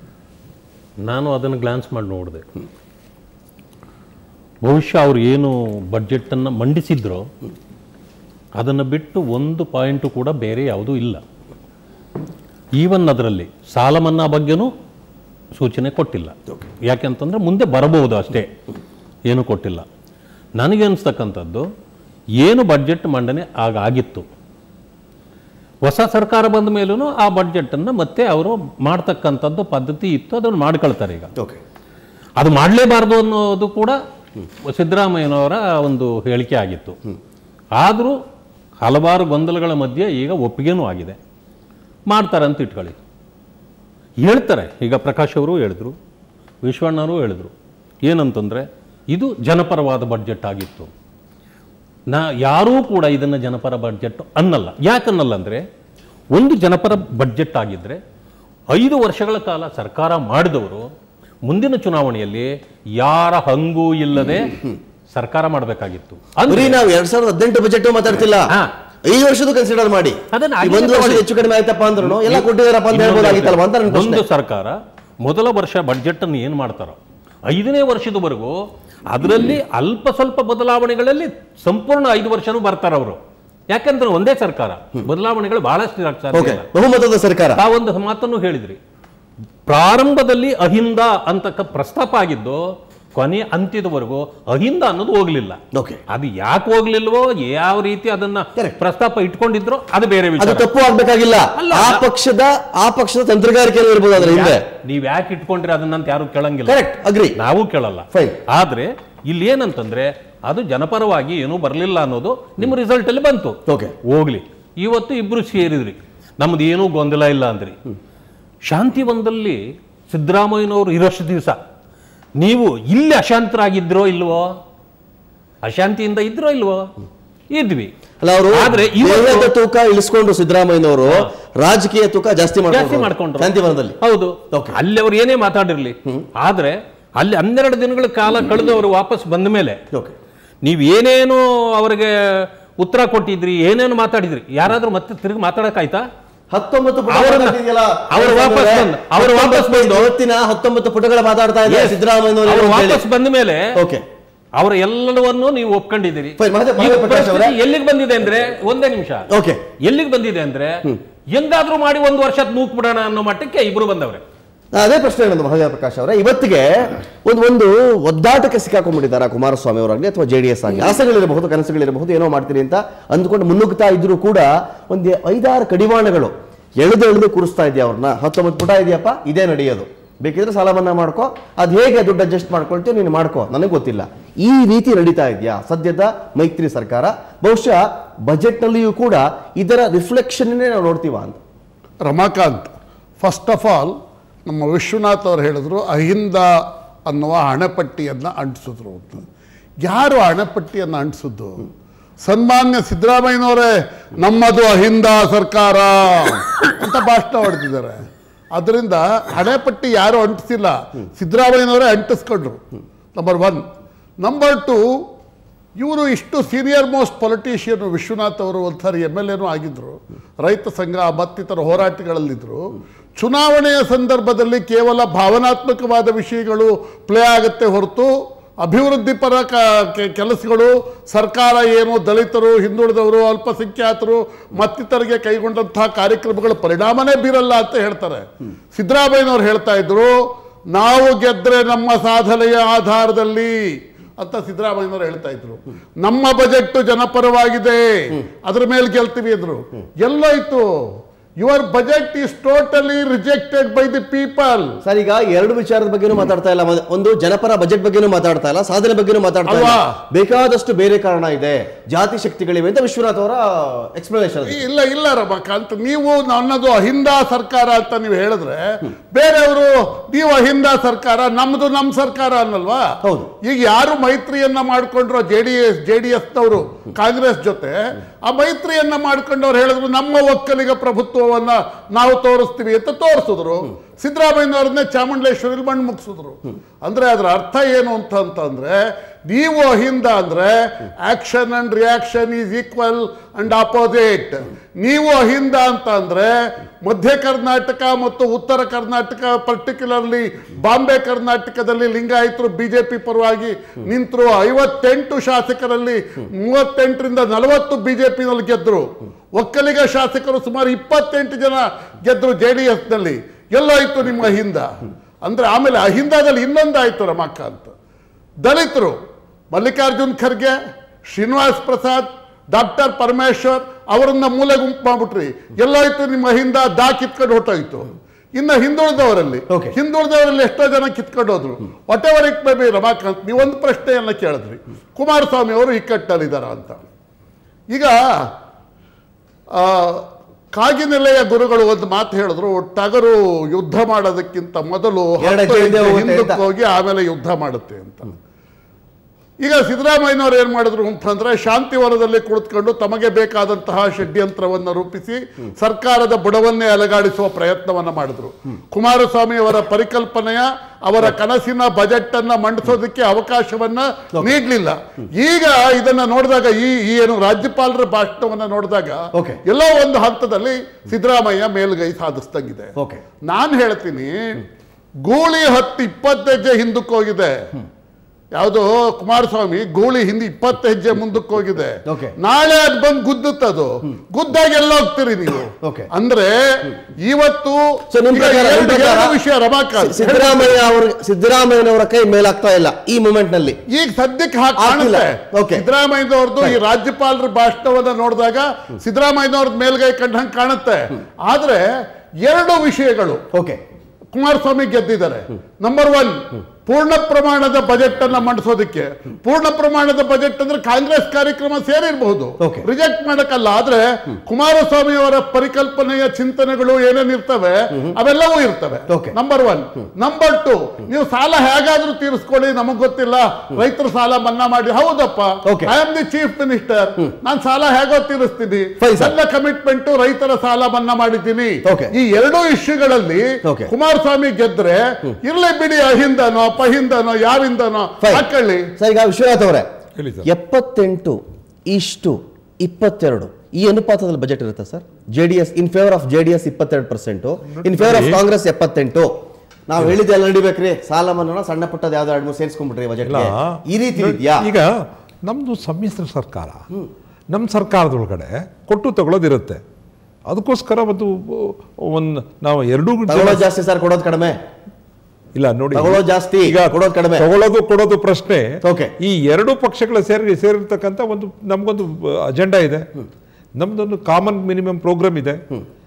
ನಾನು ಅದನ್ನು ಗ್ಲಾನ್ಸ್ ಮಾಡಿ ನೋಡಿದೆ ಬಹುಶಃ ಅವ್ರು ಏನು ಬಡ್ಜೆಟನ್ನು ಮಂಡಿಸಿದ್ರೋ ಅದನ್ನು ಬಿಟ್ಟು ಒಂದು ಪಾಯಿಂಟು ಕೂಡ ಬೇರೆ ಯಾವುದೂ ಇಲ್ಲ ಈವನ್ ಅದರಲ್ಲಿ ಸಾಲ ಮನ್ನಾ ಬಗ್ಗೆನೂ ಸೂಚನೆ ಕೊಟ್ಟಿಲ್ಲ ಯಾಕೆಂತಂದ್ರೆ ಮುಂದೆ ಬರಬಹುದು ಅಷ್ಟೇ ಏನು ಕೊಟ್ಟಿಲ್ಲ ನನಗೆ ಅನಿಸ್ತಕ್ಕಂಥದ್ದು ಏನು ಬಡ್ಜೆಟ್ ಮಂಡನೆ ಆಗ ಆಗಿತ್ತು ಹೊಸ ಸರ್ಕಾರ ಬಂದ ಮೇಲೂ ಆ ಬಡ್ಜೆಟನ್ನು ಮತ್ತೆ ಅವರು ಮಾಡ್ತಕ್ಕಂಥದ್ದು ಪದ್ಧತಿ ಇತ್ತು ಅದನ್ನು ಮಾಡ್ಕೊಳ್ತಾರೆ ಈಗ ಓಕೆ ಅದು ಮಾಡಲೇಬಾರ್ದು ಅನ್ನೋದು ಕೂಡ ಸಿದ್ದರಾಮಯ್ಯನವರ ಒಂದು ಹೇಳಿಕೆ ಆಗಿತ್ತು ಆದರೂ ಹಲವಾರು ಗೊಂದಲಗಳ ಮಧ್ಯೆ ಈಗ ಒಪ್ಪಿಗೆನೂ ಆಗಿದೆ ಮಾಡ್ತಾರೆ ಅಂತ ಇಟ್ಕೊಳ್ಳಿ ಹೇಳ್ತಾರೆ ಈಗ ಪ್ರಕಾಶ್ ಅವರು ಹೇಳಿದ್ರು ವಿಶ್ವಣ್ಣವರು ಹೇಳಿದ್ರು ಏನಂತಂದರೆ ಇದು ಜನಪರವಾದ ಬಡ್ಜೆಟ್ ಆಗಿತ್ತು ನಾ ಯಾರೂ ಕೂಡ ಇದನ್ನು ಜನಪರ ಬಡ್ಜೆಟ್ ಅನ್ನಲ್ಲ ಯಾಕನ್ನಲ್ಲ ಅಂದರೆ ಒಂದು ಜನಪರ ಬಡ್ಜೆಟ್ ಆಗಿದ್ದರೆ ಐದು ವರ್ಷಗಳ ಕಾಲ ಸರ್ಕಾರ ಮಾಡಿದವರು ಮುಂದಿನ ಚುನಾವಣೆಯಲ್ಲಿ ಯಾರ ಹಂಗೂ ಇಲ್ಲದೆ ಸರ್ಕಾರ ಮಾಡಬೇಕಾಗಿತ್ತು ಬರೀ ನಾವು ಎರಡ್ ಸಾವಿರದ ಹದಿನೆಂಟು ಬಜೆಟ್ ಮಾತಾಡ್ತಿಲ್ಲ ಹಾ. ಐದು ವರ್ಷದ ಕನ್ಸಿಡರ್ ಮಾಡಿ ಅದನ್ನ ಈ ಹಾಗೆ ಒಂದು ವರ್ಷ ತಗೊಳ್ಳಿ. ಹೆಚ್ಚು ಕಡಿಮೆ ಆಯ್ತಪ್ಪ ಅಂದ್ರೂ ಎಲ್ಲ ಕೊಟ್ಟಿದಾರಪ್ಪ ಅಂತ ಹೇಳ್ಬೋದಾಗಿತ್ತಲ್ವಾ ಅಂತ ನನ್ನ ಪ್ರಶ್ನೆ ಒಂದು ಸರ್ಕಾರ ಮೊದಲ ವರ್ಷ ಬಡ್ಜೆಟ್ ಅನ್ನು ಏನು ಮಾಡ್ತಾರೋ ಐದನೇ ವರ್ಷದವರೆಗೂ ಅದರಲ್ಲಿ ಅಲ್ಪ ಸ್ವಲ್ಪ ಬದಲಾವಣೆಗಳಲ್ಲಿ ಸಂಪೂರ್ಣ ಐದು ವರ್ಷನೂ ಬರ್ತಾರೆ ಅವರು ಯಾಕಂದ್ರೆ ಒಂದೇ ಸರ್ಕಾರ ಬದಲಾವಣೆಗಳು ಬಹಳಷ್ಟು ಇರಕ್ಕೆ ಸಾಧ್ಯ ಓಕೆ ಇಲ್ಲ. ಬಹುಮತದ ಸರ್ಕಾರ ತಾವೊಂದು ಮಾತನ್ನು ಹೇಳಿದ್ರಿ ಪ್ರಾರಂಭದಲ್ಲಿ ಅಹಿಂದ ಅಂತಕ್ಕ ಪ್ರಸ್ತಾಪ ಆಗಿದ್ದು ಕೊನೆ ಅಂತ್ಯದವರೆಗೂ ಅಹಿಂದ ಅನ್ನೋದು ಹೋಗ್ಲಿಲ್ಲ ಓಕೆ ಅದು ಯಾಕೆ ಹೋಗ್ಲಿಲ್ವೋ ಯಾವ ರೀತಿ ಅದನ್ನ Correct. ಪ್ರಸ್ತಾಪ ಇಟ್ಕೊಂಡಿದ್ರೋ ಅದು ಬೇರೆ ಅದು ವಿಚಾರ ತಪ್ಪು ಆಗ್ಬೇಕಾಗಿಲ್ಲ ಅಲ್ಲ. ಆ ಪಕ್ಷದ ಆ ಪಕ್ಷದ ತಂತ್ರಗಾರಿಕೆ ಇರ್ಬೋದು ಅದ್ರ ಹಿಂದೆ ನೀವ್ ಯಾಕೆ ಇಟ್ಕೊಂಡ್ರೆ ಅದನ್ನಂತ ಯಾರು ಕೇಳಂಗಿಲ್ಲ ಕರೆಕ್ಟ್ ಅಗ್ರಿ ನಾವು ಕೇಳಲ್ಲ Fine. ಆದ್ರೆ ಇಲ್ಲಿ ಏನಂತಂದ್ರೆ ಅದು ಜನಪರವಾಗಿ ಏನೂ ಬರಲಿಲ್ಲ ಅನ್ನೋದು ನಿಮ್ಮ ರಿಸಲ್ಟ್ ಅಲ್ಲಿ ಬಂತು ಓಕೆ ಹೋಗ್ಲಿ ಇವತ್ತು ಇಬ್ರು ಸೇರಿದ್ರಿ ನಮ್ದು ಏನೂ ಗೊಂದಲ ಇಲ್ಲ ಅಂದ್ರಿ ಶಾಂತಿವನದಲ್ಲಿ ಸಿದ್ದರಾಮಯ್ಯನವರು ಇರೋಷ್ಟು ದಿವಸ ನೀವು ಇಲ್ಲಿ ಅಶಾಂತರಾಗಿದ್ರೋ ಇಲ್ವೋ ಅಶಾಂತಿಯಿಂದ ಇದ್ರೋ ಇಲ್ವೋ ಇದ್ವಿ ಅಲ್ಲ ಅವರು ಆದ್ರೆ ದೇಹದ ಇವತ್ತು ತೂಕ ಇಳಿಸ್ಕೊಂಡ್ರು ಸಿದ್ದರಾಮಯ್ಯನವರು ರಾಜಕೀಯ ತೂಕ ಜಾಸ್ತಿ ಜಾಸ್ತಿ ಮಾಡ್ಕೊಂಡ್ರು ಮಾಡ್ಕೊಂಡ್ರು ಶಾಂತಿವನದಲ್ಲಿ ಹೌದು Okay. ಅಲ್ಲಿ ಅವ್ರು ಏನೇ ಮಾತಾಡಿರ್ಲಿ ಆದ್ರೆ ಅಲ್ಲಿ ಹನ್ನೆರಡು ದಿನಗಳ ಕಾಲ ಕಳೆದು ಅವರು ವಾಪಸ್ ಬಂದ ಮೇಲೆ ಓಕೆ ನೀವು ಏನೇನು ಅವರಿಗೆ ಉತ್ತರ ಕೊಟ್ಟಿದ್ರಿ ಏನೇನು ಮಾತಾಡಿದ್ರಿ ಯಾರಾದ್ರೂ ಮತ್ತೆ ತಿರುಗಿ ಮಾತಾಡಕ್ಕಾಯ್ತಾ ಹತ್ತೊಂಬತ್ತು ಪುಟ ಅವ್ರನ್ನ- ಮಾತಾಡ್ತಿದ್ಯಲ್ಲ, ಅವ್ರು ವಾಪಸ್ ಬಂದು ಅವ್ರು ವಾಪಸ್ ಬಂದು ಇವತ್ತಿನ ಹತ್ತೊಂಬತ್ತು ಪುಟಗಳ ಮಾತಾಡ್ತಾ ಇದ್ದಾರೆ ಅವರು ಸಿದ್ದರಾಮಯ್ಯನವರು ವಾಪಸ್ ಬಂದ ಮೇಲೆ ಓಕೆ ಅವರ ಎಲ್ಲವನ್ನೂ ನೀವು ಒಪ್ಕೊಂಡಿದ್ದೀರಿ ಫೈನ್, ಮಹದೇವ್- ಈಗ ಮಹದೇವ್ ಪ್ರಕಾಶ್ ಅವರೇ. ಪರಿಸ್ಥಿತಿ ಎಲ್ಲಿಗೆ ಬಂದಿದೆ ಅಂದ್ರೆ ಒಂದೇ ನಿಮಿಷ ಓಕೆ ಎಲ್ಲಿಗೆ ಬಂದಿದೆ ಅಂದ್ರೆ ಹೆಂಗಾದ್ರೂ ಮಾಡಿ ಒಂದು ವರ್ಷ ನೂಕ್ ಬಿಡೋಣ ಅನ್ನೋ ಮಟ್ಟಕ್ಕೆ ಇಬ್ರು ಬಂದವ್ರೆ ಅದೇ ಪ್ರಶ್ನೆ ನನ್ನದು ಮಹದೇವ ಪ್ರಕಾಶ್ ಅವರ ಇವತ್ತಿಗೆ ಒಂದು ಒಂದು ಒದ್ದಾಟಕ್ಕೆ ಸಿಕ್ಕಾಕೊಂಡ್ಬಿಟ್ಟಿದ್ದಾರೆ ಕುಮಾರಸ್ವಾಮಿ ಅವರಾಗಲಿ ಅಥವಾ ಜೆ ಡಿ ಎಸ್ ಆಗಲಿ ಆಸೆಗಳಿರಬಹುದು ಕನಸುಗಳಿರಬಹುದು ಏನೋ ಮಾಡ್ತೀನಿ ಅಂತ ಅಂದ್ಕೊಂಡು ಮುನ್ನುಗ್ತಾ ಇದ್ರು ಕೂಡ ಒಂದು ಐದಾರು ಕಡಿವಾಣಗಳು ಎಳೆದು ಎಳೆದು ಕೂರಿಸ್ತಾ ಇದೆಯಾ ಅವ್ರನ್ನ ಹತ್ತೊಂಬತ್ತು ಪುಟ ಇದೆಯಪ್ಪ ಇದೇ ನಡೆಯೋದು ಬೇಕಿದ್ರೆ ಸಾಲ ಮನ್ನಾ ಮಾಡ್ಕೋ ಅದು ಹೇಗೆ ದುಡ್ಡು ಅಡ್ಜಸ್ಟ್ ಮಾಡ್ಕೊಳ್ತೀವಿ ನೀನು ಮಾಡ್ಕೋ ನನಗೆ ಗೊತ್ತಿಲ್ಲ ಈ ರೀತಿ ನಡೀತಾ ಇದೆಯಾ ಸದ್ಯದ ಮೈತ್ರಿ ಸರ್ಕಾರ ಬಹುಶಃ ಬಜೆಟ್ನಲ್ಲಿಯೂ ಕೂಡ ಇದರ ರಿಫ್ಲೆಕ್ಷನ್ನೇ ನಾವು ನೋಡ್ತೀವ ಅಂತ ರಮಾಕಾಂತ್ ಫಸ್ಟ್ ಆಫ್ ಆಲ್ ನಮ್ಮ ವಿಶ್ವನಾಥ್ ಅವರು ಹೇಳಿದ್ರು ಅಹಿಂದ ಅನ್ನುವ ಹಣಪಟ್ಟಿಯನ್ನು ಅಂಟಿಸಿದ್ರು ಅಂತ ಯಾರು ಹಣಪಟ್ಟಿಯನ್ನು ಅಂಟಿಸಿದ್ದು ಸನ್ಮಾನ್ಯ ಸಿದ್ದರಾಮಯ್ಯನವರೇ ನಮ್ಮದು ಅಹಿಂದ ಸರ್ಕಾರ ಅಂತ ಭಾಷಣ ಹೊಡೆದಿದ್ದಾರೆ ಅದರಿಂದ ಹಣೆಪಟ್ಟಿ ಯಾರು ಅಂಟಿಸಿಲ್ಲ ಸಿದ್ದರಾಮಯ್ಯನವರೇ ಅಂಟಿಸ್ಕೊಂಡ್ರು ನಂಬರ್ ಒನ್ ನಂಬರ್ ಟು ಇವರು ಇಷ್ಟು ಸೀನಿಯರ್ ಮೋಸ್ಟ್ ಪೊಲಿಟಿಷಿಯನ್ ವಿಶ್ವನಾಥ್ ಅವರು ಒಂದ್ಸಾರಿ ಎಮ್ ಎಲ್ ಎನೂ ಆಗಿದ್ರು ರೈತ ಸಂಘ ಮತ್ತಿತರ ಹೋರಾಟಗಳಲ್ಲಿದ್ದರು ಚುನಾವಣೆಯ ಸಂದರ್ಭದಲ್ಲಿ ಕೇವಲ ಭಾವನಾತ್ಮಕವಾದ ವಿಷಯಗಳು ಪ್ಲೇ ಆಗುತ್ತೆ ಹೊರತು ಅಭಿವೃದ್ಧಿ ಪರ ಕ- ಕೆ- ಕೆಲಸಗಳು ಸರ್ಕಾರ ಏನು ದಲಿತರು ಹಿಂದುಳಿದವರು ಅಲ್ಪಸಂಖ್ಯಾತರು ಮತ್ತಿತರಿಗೆ ಕೈಗೊಂಡಂತಹ ಕಾರ್ಯಕ್ರಮಗಳು ಪರಿಣಾಮನೇ ಬೀರಲ್ಲ ಅಂತ ಹೇಳ್ತಾರೆ ಸಿದ್ದರಾಮಯ್ಯನವ್ರು ಹೇಳ್ತಾ ಇದ್ರು ನಾವು ಗೆದ್ರೆ ನಮ್ಮ ಸಾಧನೆಯ ಆಧಾರದಲ್ಲಿ ಅಂತ ಸಿದ್ದರಾಮಯ್ಯನವರು ಹೇಳ್ತಾ ಇದ್ರು ನಮ್ಮ ಬಜೆಟ್ ಜನಪರವಾಗಿದೆ ಅದ್ರ ಮೇಲೆ ಗೆಲ್ತೀವಿ ಅಂದ್ರು ಎಲ್ಲೋಯ್ತು your budget is totally rejected by the people sir ಈಗ ಎರಡು ವಿಚಾರದ ಬಗ್ಗೆನೂ ಮಾತಾಡ್ತಾ ಇಲ್ಲ ಒಂದು- ಒಂದು ಜನಪರ ಬಜೆಟ್ ಬಗ್ಗೆನೂ ಮಾತಾಡ್ತಾ ಇಲ್ಲ ಸಾಧನೆ ಬಗ್ಗೆನೂ ಮಾತಾಡ್ತಾ ಇಲ್ಲ ಅಲ್ವಾ? ಬೇಕಾದಷ್ಟು ಬೇರೆ ಕಾರಣ ಇದೆ ಜಾತಿ ಶಕ್ತಿಗಳಿವೆ ಅಂತ ವಿಶ್ವನಾಥ್ ಅವರ ಎಕ್ಸ್ಪ್ಲನೇಷನ್ ಇಲ್ಲ ಇಲ್ಲ ರಮಾಕಾಂತ್ ನೀವು ನನ್ನದು ಅಹಿಂದ ಸರ್ಕಾರ ಅಂತ ನೀವು ಹೇಳಿದ್ರೆ ಬೇರೆಯವರು ನೀವು ಅಹಿಂದ ಸರ್ಕಾರ ನಮ್ದು ನಮ್ಮ ಸರ್ಕಾರ ಅನ್ನಲ್ವಾ ಹೌದು. ಈಗ ಯಾರು ಮೈತ್ರಿಯನ್ನ ಮಾಡ್ಕೊಂಡ್ರೋ J D S J D ಎಸ್ನವರು ಕಾಂಗ್ರೆಸ್ ಜೊತೆ ಆ ಮೈತ್ರಿಯನ್ನ ಮಾಡ್ಕೊಂಡವ್ರು ಹೇಳಿದ್ರು ನಮ್ಮ ಒಕ್ಕಲಿಗ ಪ್ರಭುತ್ವವನ್ನ ನಾವು ತೋರಿಸ್ತೀವಿ ಅಂತ ತೋರಿಸಿದ್ರು ಸಿದ್ದರಾಮಯ್ಯನವ್ರನ್ನೇ ಚಾಮುಂಡೇಶ್ವರಿ ಮಣ್ಣು ಮುಗಿಸಿದ್ರು ಅಂದ್ರೆ ಅದರ ಅರ್ಥ ಏನು ಅಂತ ಅಂತಂದ್ರೆ ನೀವು ಅಹಿಂದ ಅಂದ್ರೆ action and reaction is equal and opposite ನೀವು ಅಹಿಂದ ಅಂತ ಅಂದ್ರೆ ಮಧ್ಯ ಕರ್ನಾಟಕ ಮತ್ತು ಉತ್ತರ ಕರ್ನಾಟಕ ಪರ್ಟಿಕ್ಯುಲರ್ಲಿ ಬಾಂಬೆ ಕರ್ನಾಟಕದಲ್ಲಿ ಲಿಂಗಾಯತರು ಬಿಜೆಪಿ ಪರವಾಗಿ ನಿಂತರು ಐವತ್ತೆಂಟು ಶಾಸಕರಲ್ಲಿ ಮೂವತ್ತೆಂಟರಿಂದ ನಲವತ್ತು ಬಿಜೆಪಿನಲ್ಲಿ ಗೆದ್ರು ಒಕ್ಕಲಿಗ ಶಾಸಕರು ಸುಮಾರು ಇಪ್ಪತ್ತೆಂಟು ಜನ ಗೆದ್ರು ಜೆ ಡಿ ಎಸ್ನಲ್ಲಿ ಎಲ್ಲೋಯ್ತು ನಿಮ್ಮ ಅಹಿಂದ ಅಂದ್ರೆ ಆಮೇಲೆ ಅಹಿಂದದಲ್ಲಿ ಇನ್ನೊಂದಾಯ್ತು ರಮಾಕಾಂತ್ ದಲಿತರು ಮಲ್ಲಿಕಾರ್ಜುನ್ ಖರ್ಗೆ ಶ್ರೀನಿವಾಸ್ ಪ್ರಸಾದ್ ಡಾಕ್ಟರ್ ಪರಮೇಶ್ವರ್ ಅವರನ್ನ ಮೂಲೆ ಗುಂಪು ಮಾಡ್ಬಿಟ್ರಿ ಎಲ್ಲೋಯ್ತು ನಿಮ್ಮ ಹಿಂದ ದಾ ಕಿತ್ಕೊಂಡು ಹೊಟ್ಟೋಯ್ತು ಇನ್ನು ಹಿಂದುಳಿದವರಲ್ಲಿ Okay. ಹಿಂದುಳಿದವರಲ್ಲಿ ಎಷ್ಟೋ ಜನ ಕಿತ್ಕೊಂಡು ಹೋದ್ರು whatever it may be Ramakant ನೀವೊಂದು ಪ್ರಶ್ನೆಯನ್ನ ಕೇಳಿದ್ರಿ ಕುಮಾರಸ್ವಾಮಿ ಅವರು ಇಕ್ಕಟ್ಟಲ್ಲಿದ್ದಾರ ಅಂತ ಈಗ ಆ, ಕಾಗಿನೆಲೆಯ ಗುರುಗಳು ಒಂದು ಮಾತು ಹೇಳಿದ್ರು ಟಗರು ಯುದ್ಧ ಮಾಡೋದಕ್ಕಿಂತ ಮೊದಲು ಎರಡು ಹತ್ತು ಹೆಜ್ಜೆ ಹಿಂದೆ ಹೆಜ್ಜೆ ಹೋಗುತ್ತೆ ಹಿಂದಕ್ಕೆ ಅಂತ. ಹೋಗಿ ಆಮೇಲೆ ಯುದ್ಧ ಮಾಡುತ್ತೆ ಅಂತ ಈಗ ಸಿದ್ದರಾಮಯ್ಯನವರು ಏನ್ ಮಾಡಿದ್ರು ಅಂತಂದ್ರೆ ಶಾಂತಿವನದಲ್ಲಿ ಕುಳಿತುಕೊಂಡು ತಮಗೆ ಬೇಕಾದಂತಹ ಷಡ್ಯಂತ್ರವನ್ನು ರೂಪಿಸಿ ಸರ್ಕಾರದ ಬುಡವನ್ನೇ ಅಲಗಾಡಿಸುವ ಪ್ರಯತ್ನವನ್ನ ಮಾಡಿದ್ರು ಕುಮಾರಸ್ವಾಮಿ ಅವರ ಪರಿಕಲ್ಪನೆಯ ಅವರ ಕನಸಿನ ಬಜೆಟ್ ಅನ್ನ ಮಂಡಿಸೋದಕ್ಕೆ ಅವಕಾಶವನ್ನ ನೀಡಲಿಲ್ಲ ಈಗ ಇದನ್ನ ನೋಡಿದಾಗ ಈ ಈ ಏನು ರಾಜ್ಯಪಾಲರ ಭಾಷಣವನ್ನ ನೋಡಿದಾಗ Okay. ಎಲ್ಲೋ ಒಂದು ಹಂತದಲ್ಲಿ ಸಿದ್ದರಾಮಯ್ಯ ಮೇಲ್ಗೈ ಸಾಧಿಸ್ದಂಗಿದೆ ಓಕೆ ನಾನು ಹೇಳ್ತೀನಿ ಗೂಳಿ ಹತ್ತು ಇಪ್ಪತ್ತು ಹೆಜ್ಜೆ ಹಿಂದಕ್ಕೆ ಹೋಗಿದೆ ಯಾವುದು ಕುಮಾರಸ್ವಾಮಿ ಗೂಳಿ ಹಿಂದೆ ಇಪ್ಪತ್ತು ಹೆಜ್ಜೆ ಮುಂದಕ್ಕೆ ಹೋಗಿದೆ Okay. ನಾಳೆ ಅದು ಬಂದು ಗುದ್ದುತ್ತದು ಗುದ್ದಾಗ ಎಲ್ಲ ಹೋಗ್ತೀರಿ ನೀವು Okay. ಅಂದ್ರೆ ಇವತ್ತು ಸೊ ನಿಮ್ ಈಗ ಪ್ರಕಾರ- ನಿಮ್ ಎರಡು- ಪ್ರಕಾರ ಎರಡು ವಿಷಯ ರಮಾಕಾಂತ್ ಸಿದ್ದರಾಮಯ್ಯ ಅವ್ರ ಸಿದ್ದರಾಮಯ್ಯನವರ ಕೈ ಮೇಲಾಗ್ತಾ ಇಲ್ಲ ಈ ಮೂಮೆಂಟ್ ನಲ್ಲಿ ಈಗ ಸದ್ಯಕ್ಕೆ ಹಾಗೆ ಆಗ್ತಿಲ್ಲ. ಕಾಣುತ್ತೆ Okay. ಸಿದ್ದರಾಮಯ್ಯನವ್ರದ್ದು ಈ ರಾಜ್ಯಪಾಲರ ಭಾಷಣವನ್ನ ನೋಡಿದಾಗ ಸಿದ್ದರಾಮಯ್ಯನವ್ರದ್ದು ಮೇಲ್ಗೈ ಕಂಡಂಗೆ ಕಾಣುತ್ತೆ ಆದ್ರೆ ಎರಡು ವಿಷಯಗಳು ಓಕೆ ಕುಮಾರಸ್ವಾಮಿ ಗೆದ್ದಿದ್ದಾರೆ ನಂಬರ್ ಒನ್ ಪೂರ್ಣ ಪ್ರಮಾಣದ ಬಜೆಟ್ ಅನ್ನ ಮಂಡಿಸೋದಕ್ಕೆ ಪೂರ್ಣ ಪ್ರಮಾಣದ ಬಜೆಟ್ ಅಂದ್ರೆ ಕಾಂಗ್ರೆಸ್ ಕಾರ್ಯಕ್ರಮ ಸೇರಿರಬಹುದು Okay. ರಿಜೆಕ್ಟ್ ಮಾಡಕ್ಕಲ್ಲ ಆದ್ರೆ ಕುಮಾರಸ್ವಾಮಿ ಅವರ ಪರಿಕಲ್ಪನೆಯ ಚಿಂತನೆಗಳು ಏನೇನಿರ್ತವೆ ಅವೆಲ್ಲವೂ ಇರ್ತವೆ Okay. Number one number two ನೀವು ಸಾಲ ಹೇಗಾದ್ರೂ ತೀರಿಸ್ಕೊಳ್ಳಿ ನಮಗ್ ಗೊತ್ತಿಲ್ಲ ರೈತರ ಸಾಲ ಮನ್ನಾ ಮಾಡಿ ಹೌದಪ್ಪ Okay. I am the chief minister ನಾನು ಸಾಲ ಹೇಗೋ ತೀರಿಸ್ತೀನಿ Fine, sir. ನನ್ನ ಕಮಿಟ್ಮೆಂಟ್ ರೈತರ ಸಾಲ ಮನ್ನಾ ಮಾಡಿದ್ದೀನಿ Okay. ಈ ಎರಡೂ ಇಶ್ಯೂಗಳಲ್ಲಿ Okay. ಕುಮಾರಸ್ವಾಮಿ ಗೆದ್ರೆ ಇರ್ಲಿ ಬಿಡಿ ಅಹಿಂದನೋ ಪಹಿಂದನೋ ಯಾರಿಂದನೋ Fine. ಹಾಕೊಳ್ಳಿ ಸರ್ ಈಗ ವಿಶ್ವನಾಥ್ ಅವರೇ ಹೇಳಿ ಸರ್. ಎಪ್ಪತ್ತೆಂಟು ಇಷ್ಟು ಇಪ್ಪತ್ತೆರಡು ಈ ಅನುಪಾತದಲ್ಲಿ ಬಜೆಟ್ ಇರುತ್ತೆ sir J D S in favour of J D S ಇಪ್ಪತ್ತೆರಡು percent in favour of Congress ಎಪ್ಪತ್ತೆಂಟು ನಾವು ಹೇಳಿದ್ದೆ ಎಲ್ಲ ನಡಿಬೇಕ್ರಿ ಸಾಲ ಮನ್ನಾ ಸಣ್ಣ ಪುಟ್ಟದ ಯಾವ್ದು ಎರಡು ಮೂರು ಸೇರಿಸ್ಕೊಂಡ್ಬಿಟ್ರಿ ಬಜೆಟ್ ಇಲ್ಲ ಈ ರೀತಿ ಇದೆಯಾ ಈಗ ನಮ್ಮದು ಸಮ್ಮಿಶ್ರ ಸರ್ಕಾರ ನಮ್ಮ ಸರ್ಕಾರದೊಳಗಡೆ ಕೊಟ್ಟು ತಗೊಳ್ಳೋದಿರುತ್ತೆ ಅದಕ್ಕೋಸ್ಕರ ಒಂದು ಒಂದು ನಾವು ಎರಡೂ ತಗೊಳ್ಳೋದು ಜಾಸ್ತಿ ಸರ್ ಕೊಡೋದು ಕಡಿಮೆ ಇಲ್ಲ ನೋಡಿ ತಗೊಳ್ಳೋದು ಜಾಸ್ತಿ, ಕೊಡೋದು ಕಡಿಮೆ. ತಗೊಳ್ಳೋದು ಕೊಡೋದು ಪ್ರಶ್ನೆ Okay. ಈ ಎರಡು ಪಕ್ಷಗಳ ಸೇರಿ ಸೇರಿರ್ತಕ್ಕಂಥ ಒಂದು ನಮಗೊಂದು ಅಜೆಂಡಾ ಇದೆ ನಮ್ದೊಂದು ಕಾಮನ್ ಮಿನಿಮಮ್ ಪ್ರೋಗ್ರಾಮ್ ಇದೆ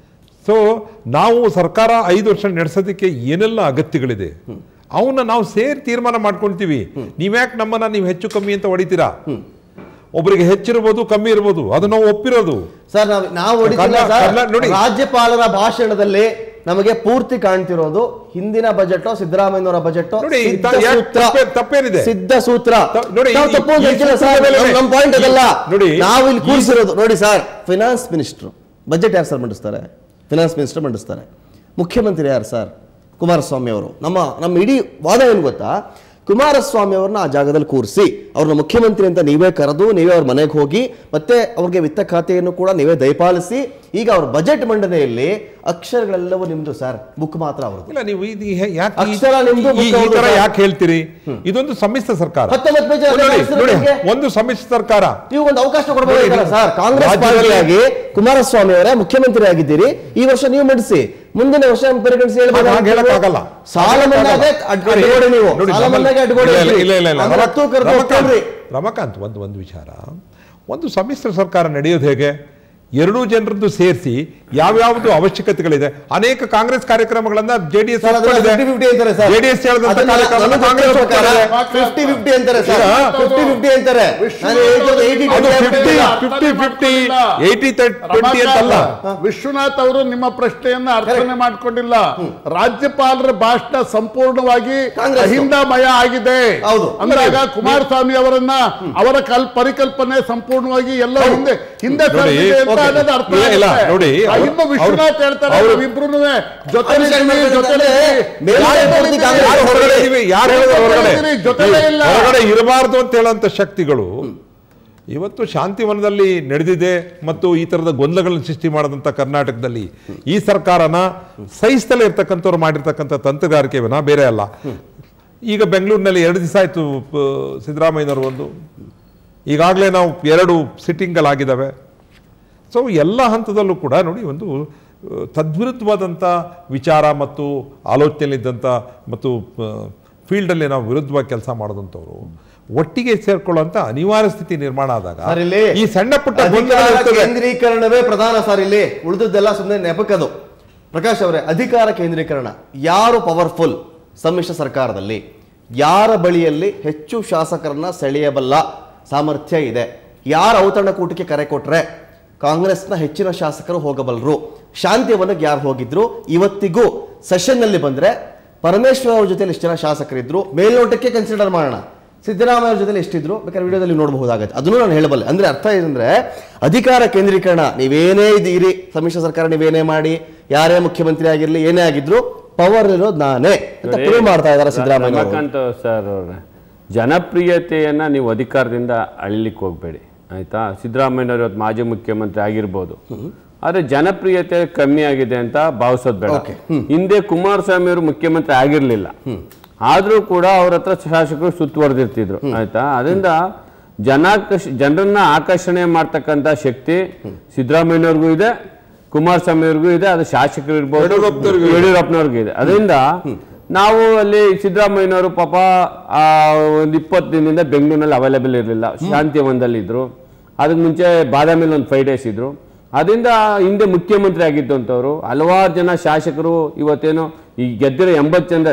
ಸೊ ನಾವು ಸರ್ಕಾರ ಐದು ವರ್ಷ ನಡೆಸೋದಕ್ಕೆ ಏನೆಲ್ಲ ಅಗತ್ಯಗಳಿದೆ ಅವನ್ನ ನಾವು ಸೇರಿ ತೀರ್ಮಾನ ಮಾಡ್ಕೊಳ್ತೀವಿ ನೀವ್ಯಾಕೆ ನಮ್ಮನ್ನ ನೀವು ಹೆಚ್ಚು ಕಮ್ಮಿ ಅಂತ ಹೊಡಿತೀರಾ ಒಬ್ಬರಿಗೆ ಹೆಚ್ಚಿರ್ಬೋದು ಕಮ್ಮಿ ಇರ್ಬೋದು ಅದು ನಾವು ಒಪ್ಪಿರೋದು ಸರ್ ನಾವು ನಾವು ಹೊಡಿತಿಲ್ಲ ಕರ್ನಾ- ಸರ್ ಕರ್ನಾ- ನೋಡಿ. ರಾಜ್ಯಪಾಲರ ಭಾಷಣದಲ್ಲಿ ನಮಗೆ ಪೂರ್ತಿ ಕಾಣ್ತಿರೋದು ಹಿಂದಿನ ಬಜೆಟ್ ಸಿದ್ದರಾಮಯ್ಯನವರ ಬಜೆಟ್ ನೋಡಿ, ತ- ಯಾಕ್ ತಪ್ಪೇ- ತಪ್ಪೇನಿದೆ? ಸಿದ್ಧ ಸೂತ್ರ ತ- ನೋಡಿ, ನಾವು ಈ- ತಪ್ಪು ಅಂತ ಈ ಹೇಳ್ತಿಲ್ಲ ಸೂತ್ರದ ಸರ್. ಮೇಲೆ- ನಮ್- ನಮ್ ಪಾಯಿಂಟ್ ಅದಲ್ಲ ನೋಡಿ, ನಾವು ಇಲ್ಲಿ ಈ- ಕೂರಿಸಿರೋದು ನೋಡಿ ಸರ್ ಫಿನಾನ್ಸ್ ಮಿನಿಸ್ಟರ್ ಬಜೆಟ್ ಯಾರು ಸರ್ ಮಂಡಿಸ್ತಾರೆ ಫಿನಾನ್ಸ್ ಮಿನಿಸ್ಟರ್ ಮಂಡಿಸ್ತಾರೆ ಮುಖ್ಯಮಂತ್ರಿ ಯಾರು ಸರ್ ಕುಮಾರಸ್ವಾಮಿ ಅವರು ನಮ್ಮ ನಮ್ಮ ಇಡೀ ವಾದ ಏನು ಗೊತ್ತಾ ಕುಮಾರಸ್ವಾಮಿ ಅವ್ರನ್ನ ಆ ಜಾಗದಲ್ಲಿ ಕೂರಿಸಿ ಅವ್ರನ್ನ ಮುಖ್ಯಮಂತ್ರಿ ಅಂತ ನೀವೇ ಕರೆದು ನೀವೇ ಅವ್ರ ಮನೆಗೆ ಹೋಗಿ ಮತ್ತೆ ಅವ್ರಿಗೆ ವಿತ್ತ ಖಾತೆಯನ್ನು ಕೂಡ ನೀವೇ ದಯಪಾಲಿಸಿ ಈಗ ಅವ್ರ ಬಜೆಟ್ ಮಂಡನೆಯಲ್ಲಿ ಅಕ್ಷರಗಳೆಲ್ಲವೂ ನಿಮ್ದು ಸರ್ ಬುಕ್ ಮಾತ್ರ ಅವ್ರದ್ದು ಇಲ್ಲ ನೀವು ಇದು ಹೇ- ಯಾಕೆ ಈ- ಅಕ್ಷರ ನಿಮ್ದು, ಈ- ಈ ಮುಖ ತರ ಹೌದು. ಯಾಕೆ ಹೇಳ್ತೀರಿ ಇದೊಂದು ಸಮ್ಮಿಶ್ರ ಸರ್ಕಾರ ಹತ್ತೊಂಬತ್ತು ಪೇಜ್ ನೋಡಿ, ಅಕ್ಷರ ನೋಡಿ, ನಿಮ್ಗೆ? ಒಂದು ಸಮ್ಮಿಶ್ರ ಸರ್ಕಾರ ನೀವು ಒಂದು ಅವಕಾಶ ಕೊಡಬಹುದಲ್ಲ ನೋಡಿ, ಸರ್ ಕಾಂಗ್ರೆಸ್ ರಾಜ್ಯದಲ್ಲಿ- ಪಾರ್ಟಿಯಾಗಿ ಕುಮಾರಸ್ವಾಮಿ ಅವರೇ ಮುಖ್ಯಮಂತ್ರಿ ಆಗಿದ್ದೀರಿ ಈ ವರ್ಷ ನೀವು ಮಂಡಿಸಿ ಮುಂದಿನ ವರ್ಷ ಪರಿಗಣಿಸಿ ಹೇಳ್ಬೋದು. ಹಾಗೆ ಹೇಳಕ್ಕಾಗಲ್ಲ. ಸಾಲ ಮನ್ನಾಗೆ ಅಡ್- ಅಡ್ಡಗೋಡೆ ನೀವು ನೋಡಿ, ಸಾಲ ನಮ್ಮಲ್ಲಿ- ಮನ್ನಾಗೆ ಅಡ್ಡಗೋಡೆ ಇಲ್ಲ, ಇಲ್ಲ, ಇದ್ರಿ. ಇಲ್ಲ, ಇಲ್ಲ, ಇಲ್ಲ. ಆಮೇಲೆ ಹತ್ತು ಕರ್ದು ರಮಕಾಂತ್, ಒಪ್ಕೊಂಡ್ರಿ. ರಮಕಾಂತ್ ಒಂದು ಒಂದು ವಿಚಾರ ಒಂದು ಸಮ್ಮಿಶ್ರ ಸರ್ಕಾರ ನಡೆಯೋದು ಹೇಗೆ ಎರಡೂ ಜನರದ್ದು ಸೇರಿಸಿ ಯಾವ್ಯಾವ್ದು ಅವಶ್ಯಕತೆಗಳಿದೆ ಅನೇಕ ಕಾಂಗ್ರೆಸ್ ಕಾರ್ಯಕ್ರಮಗಳನ್ನ ಜೆಡಿಎಸ್ ಸರ್, ಅದನ್ನ 50-50 ಅಂತಾರೆ ಸರ್. ಜೆಡಿಎಸ್ ಹೇಳಿದಂತ ಅದನ್ನ ಕಾರ್ಯಕ್ರಮ ನನಗೆ ಕಾಂಗ್ರೆಸ್ ಗೊತ್ತಿರೋ ಪ್ರಕಾರ ಒಪ್ಕೊಂಡಿದೆ. 50-50 ಅಂತಾರೆ ಸರ್ ಈಗ 50-50 ಅಂತಾರೆ ನಾನು ಹೇಳ್ತಿರೋದು 80-20 ಅದು ಅಂತಾರೆ. 50 50 80 ಟ್ವೆಂಟಿ ಅಂತಲ್ಲ ವಿಶ್ವನಾಥ್ ಅವರು ನಿಮ್ಮ ಪ್ರಶ್ನೆಯನ್ನ ಅರ್ಥನೆ ಮಾಡ್ಕೊಂಡಿಲ್ಲ ರಾಜ್ಯಪಾಲರ ಭಾಷಣ ಸಂಪೂರ್ಣವಾಗಿ ಕಾಂಗ್ರೆಸ್. ಅಹಿಂದಾಮಯ ಆಗಿದೆ ಹೌದು. ಅಂದಾಗ ಕುಮಾರಸ್ವಾಮಿ ಅವರನ್ನ ಅವರ ಕಲ್ ಪರಿಕಲ್ಪನೆ ಸಂಪೂರ್ಣವಾಗಿ ಎಲ್ಲ ಹಿಂದೆ ಹಿಂದೆ ನೋಡಿ, ಸರಿದಿದೆ ಅಂತ ಓಕೆ. ಅನ್ನೋದು ಅರ್ಥ ಇಲ್ಲ, ಇಲ್ಲ, ಆಗುತ್ತೆ. ನೋಡಿ, ಆ, ಅವ್ರು- ಇನ್ನು ವಿಶ್ವನಾಥ್ ಹೇಳ್ತಾರೆ ಅವ್ರು- ನಾವಿಬ್ರು ಜೊತೆ ಅಭಿಷೇಕ್ ಜೊತೆ ಮೇಲೆ ಪೂರ್ತಿ ಕಾಂಗ್ರೆಸ್ ಯಾರು ಹೊರಗಡೆ ಇದೀವಿ? ಯಾರು ಹೇಳಿದ್ರು ಹೊರಗಡೆ ಜೊತೆಲೇ ಇಲ್ಲ. ಹೊರಗಡೆ ಇರಬಾರ್ದು ಅಂತ ಹೇಳೋಂಥ ಶಕ್ತಿಗಳು ಇವತ್ತು ಶಾಂತಿವನದಲ್ಲಿ ನಡೆದಿದೆ ಮತ್ತು ಈ ಥರದ ಗೊಂದಲಗಳನ್ನು ಸೃಷ್ಟಿ ಮಾಡದಂಥ ಕರ್ನಾಟಕದಲ್ಲಿ ಈ ಸರ್ಕಾರನ ಸಹಿಸ್ತಲೇ ಇರ್ತಕ್ಕಂಥವ್ರು ಮಾಡಿರ್ತಕ್ಕಂಥ ತಂತ್ರಗಾರಿಕೆ ವಿನ ಬೇರೆ ಅಲ್ಲ ಈಗ ಬೆಂಗಳೂರಿನಲ್ಲಿ ಎರಡು ದಿವಸ ಆಯಿತು ಸಿದ್ದರಾಮಯ್ಯನವರು ಒಂದು ಈಗಾಗಲೇ ನಾವು ಎರಡು ಸಿಟ್ಟಿಂಗ್ಗಳಾಗಿದ್ದಾವೆ ಸೊ ಎಲ್ಲ ಹಂತದಲ್ಲೂ ಕೂಡ ನೋಡಿ ಒಂದು ಆ, ತದ್ವಿರುದ್ಧವಾದಂಥ ವಿಚಾರ ಮತ್ತು ಆಲೋಚನೆಯಲ್ಲಿದ್ದಂಥ ಮತ್ತು ಫೀಲ್ಡಲ್ಲಿ ನಾವು ವಿರುದ್ಧವಾಗಿ ಕೆಲಸ ಮಾಡೋದಂಥವ್ರು ಒಟ್ಟಿಗೆ ಸೇರ್ಕೊಳ್ಳುವಂಥ ಅನಿವಾರ್ಯ ಸ್ಥಿತಿ ನಿರ್ಮಾಣ ಆದಾಗ ಸರ್ ಇಲ್ಲಿ ಈ ಸಣ್ಣ ಪುಟ್ಟ ಅಧಿಕಾರ ಗೊಂದಲ ಇರ್ತದೆ. ಕೇಂದ್ರೀಕರಣವೇ ಪ್ರಧಾನ ಸರ್ ಇಲ್ಲಿ ಉಳಿದದ್ದೆಲ್ಲ ಸುಮ್ಮನೆ ನೆಪಕದು ಪ್ರಕಾಶ್ ಅವರೇ ಅಧಿಕಾರ ಕೇಂದ್ರೀಕರಣ ಯಾರು ಪವರ್ಫುಲ್ ಸಮ್ಮಿಶ್ರ ಸರ್ಕಾರದಲ್ಲಿ ಯಾರ ಬಳಿಯಲ್ಲಿ ಹೆಚ್ಚು ಶಾಸಕರನ್ನ ಸೆಳೆಯಬಲ್ಲ ಸಾಮರ್ಥ್ಯ ಇದೆ ಯಾರ ಔತಣಕೂಟಕ್ಕೆ ಕರೆ ಕೊಟ್ರೆ ಕಾಂಗ್ರೆಸ್ನ ಹೆಚ್ಚಿನ ಶಾಸಕರು ಹೋಗಬಲ್ಲರು ಶಾಂತಿವನಕ್ಕೆ ಯಾರು ಹೋಗಿದ್ರು ಇವತ್ತಿಗೂ ಸೆಷನ್ನಲ್ಲಿ ಬಂದ್ರೆ ಪರಮೇಶ್ವರ್ ಅವ್ರ ಜೊತೆಲಿ ಎಷ್ಟು ಜನ ಶಾಸಕರಿದ್ರು ಮೇಲ್ನೋಟಕ್ಕೆ ಕನ್ಸಿಡರ್ ಮಾಡೋಣ ಸಿದ್ದರಾಮಯ್ಯ ಅವ್ರ ಜೊತೆ ಎಷ್ಟಿದ್ರು ಬೇಕಾದ್ರೆ ವಿಡಿಯೋದಲ್ಲಿ ನೋಡಬಹುದಾಗತ್ತೆ ಅದನ್ನು ನಾನು ಹೇಳಬಲ್ಲೆ ಅಂದ್ರೆ ಅರ್ಥ ಏನಂದ್ರೆ ಅಧಿಕಾರ ಕೇಂದ್ರೀಕರಣ ನೀವೇನೇ ಇದ್ದೀರಿ ಸಮ್ಮಿಶ್ರ ಸರ್ಕಾರ ನೀವೇನೇ ಮಾಡಿ ಯಾರೇ ಮುಖ್ಯಮಂತ್ರಿ ಆಗಿರ್ಲಿ ಏನೇ ಆಗಿದ್ರು ಪವರ್ ಇರೋದು ನಾನೇ ಅಂತ ನೋಡಿ, ಪ್ರೂವ್ ಮಾಡ್ತಾ ಇದ್ದಾರೆ ಸಿದ್ದರಾಮಯ್ಯ ಅವರು. ರಮಾಕಾಂತ್ ಸರ್ ಅವ್ರೆ ಜನಪ್ರಿಯತೆಯನ್ನ ನೀವು ಅಧಿಕಾರದಿಂದ ಅಳಿಲಿಕ್ಕೆ ಹೋಗ್ಬೇಡಿ ಆಯ್ತಾ ಸಿದ್ದರಾಮಯ್ಯನವರು ಇವತ್ತು ಮಾಜಿ ಮುಖ್ಯಮಂತ್ರಿ ಆಗಿರ್ಬೋದು ಆದ್ರೆ ಜನಪ್ರಿಯತೆ ಕಮ್ಮಿ ಆಗಿದೆ ಅಂತ ಭಾವಿಸೋದು ಬೇಡ Okay. ಹಿಂದೆ ಕುಮಾರಸ್ವಾಮಿ ಅವರು ಮುಖ್ಯಮಂತ್ರಿ ಆಗಿರ್ಲಿಲ್ಲ ಆದ್ರೂ ಕೂಡ ಅವ್ರ ಹತ್ರ ಶಾಸಕರು ಸುತ್ತುವರೆದಿರ್ತಿದ್ರು ಆಯ್ತಾ ಅದರಿಂದ ಜನಾಕರ್ಷ ಜನರನ್ನ ಆಕರ್ಷಣೆ ಮಾಡ್ತಕ್ಕಂಥ ಶಕ್ತಿ ಸಿದ್ದರಾಮಯ್ಯನವ್ರಿಗೂ ಇದೆ ಕುಮಾರಸ್ವಾಮಿ ಅವ್ರಿಗೂ ಇದೆ ಅದು ಶಾಸಕರು ಇರ್ಬೋದು ಯಡಿಯೂರಪ್ಪನವ್ರಿಗೂ ಇದೆ. ಯಡಿಯೂರಪ್ಪನವ್ರಿಗೂ ಇದೆ ಅದರಿಂದ ನಾವು ಅಲ್ಲಿ ಸಿದ್ದರಾಮಯ್ಯನವರು ಪಾಪ ಆ, ಒಂದು ಇಪ್ಪತ್ತು ದಿನದಿಂದ ಬೆಂಗಳೂರಿನಲ್ಲಿ ಅವೈಲೇಬಲ್ ಇರಲಿಲ್ಲ ಶಾಂತಿವನದಲ್ಲಿ ಇದ್ರು ಅದಕ್ಕೆ ಮುಂಚೆ ಬಾದಾಮಿಲಿ ಒಂದು ಫೈವ್ ಡೇಸ್ ಇದ್ರು ಅದರಿಂದ ಹಿಂದೆ ಮುಖ್ಯಮಂತ್ರಿ ಆಗಿದ್ದಂಥವ್ರು ಹಲವಾರು ಜನ ಶಾಸಕರು ಇವತ್ತೇನು ಈ ಗೆದ್ದಿರೋ ಎಂಬತ್ತು ಜನದಲ್ಲೇ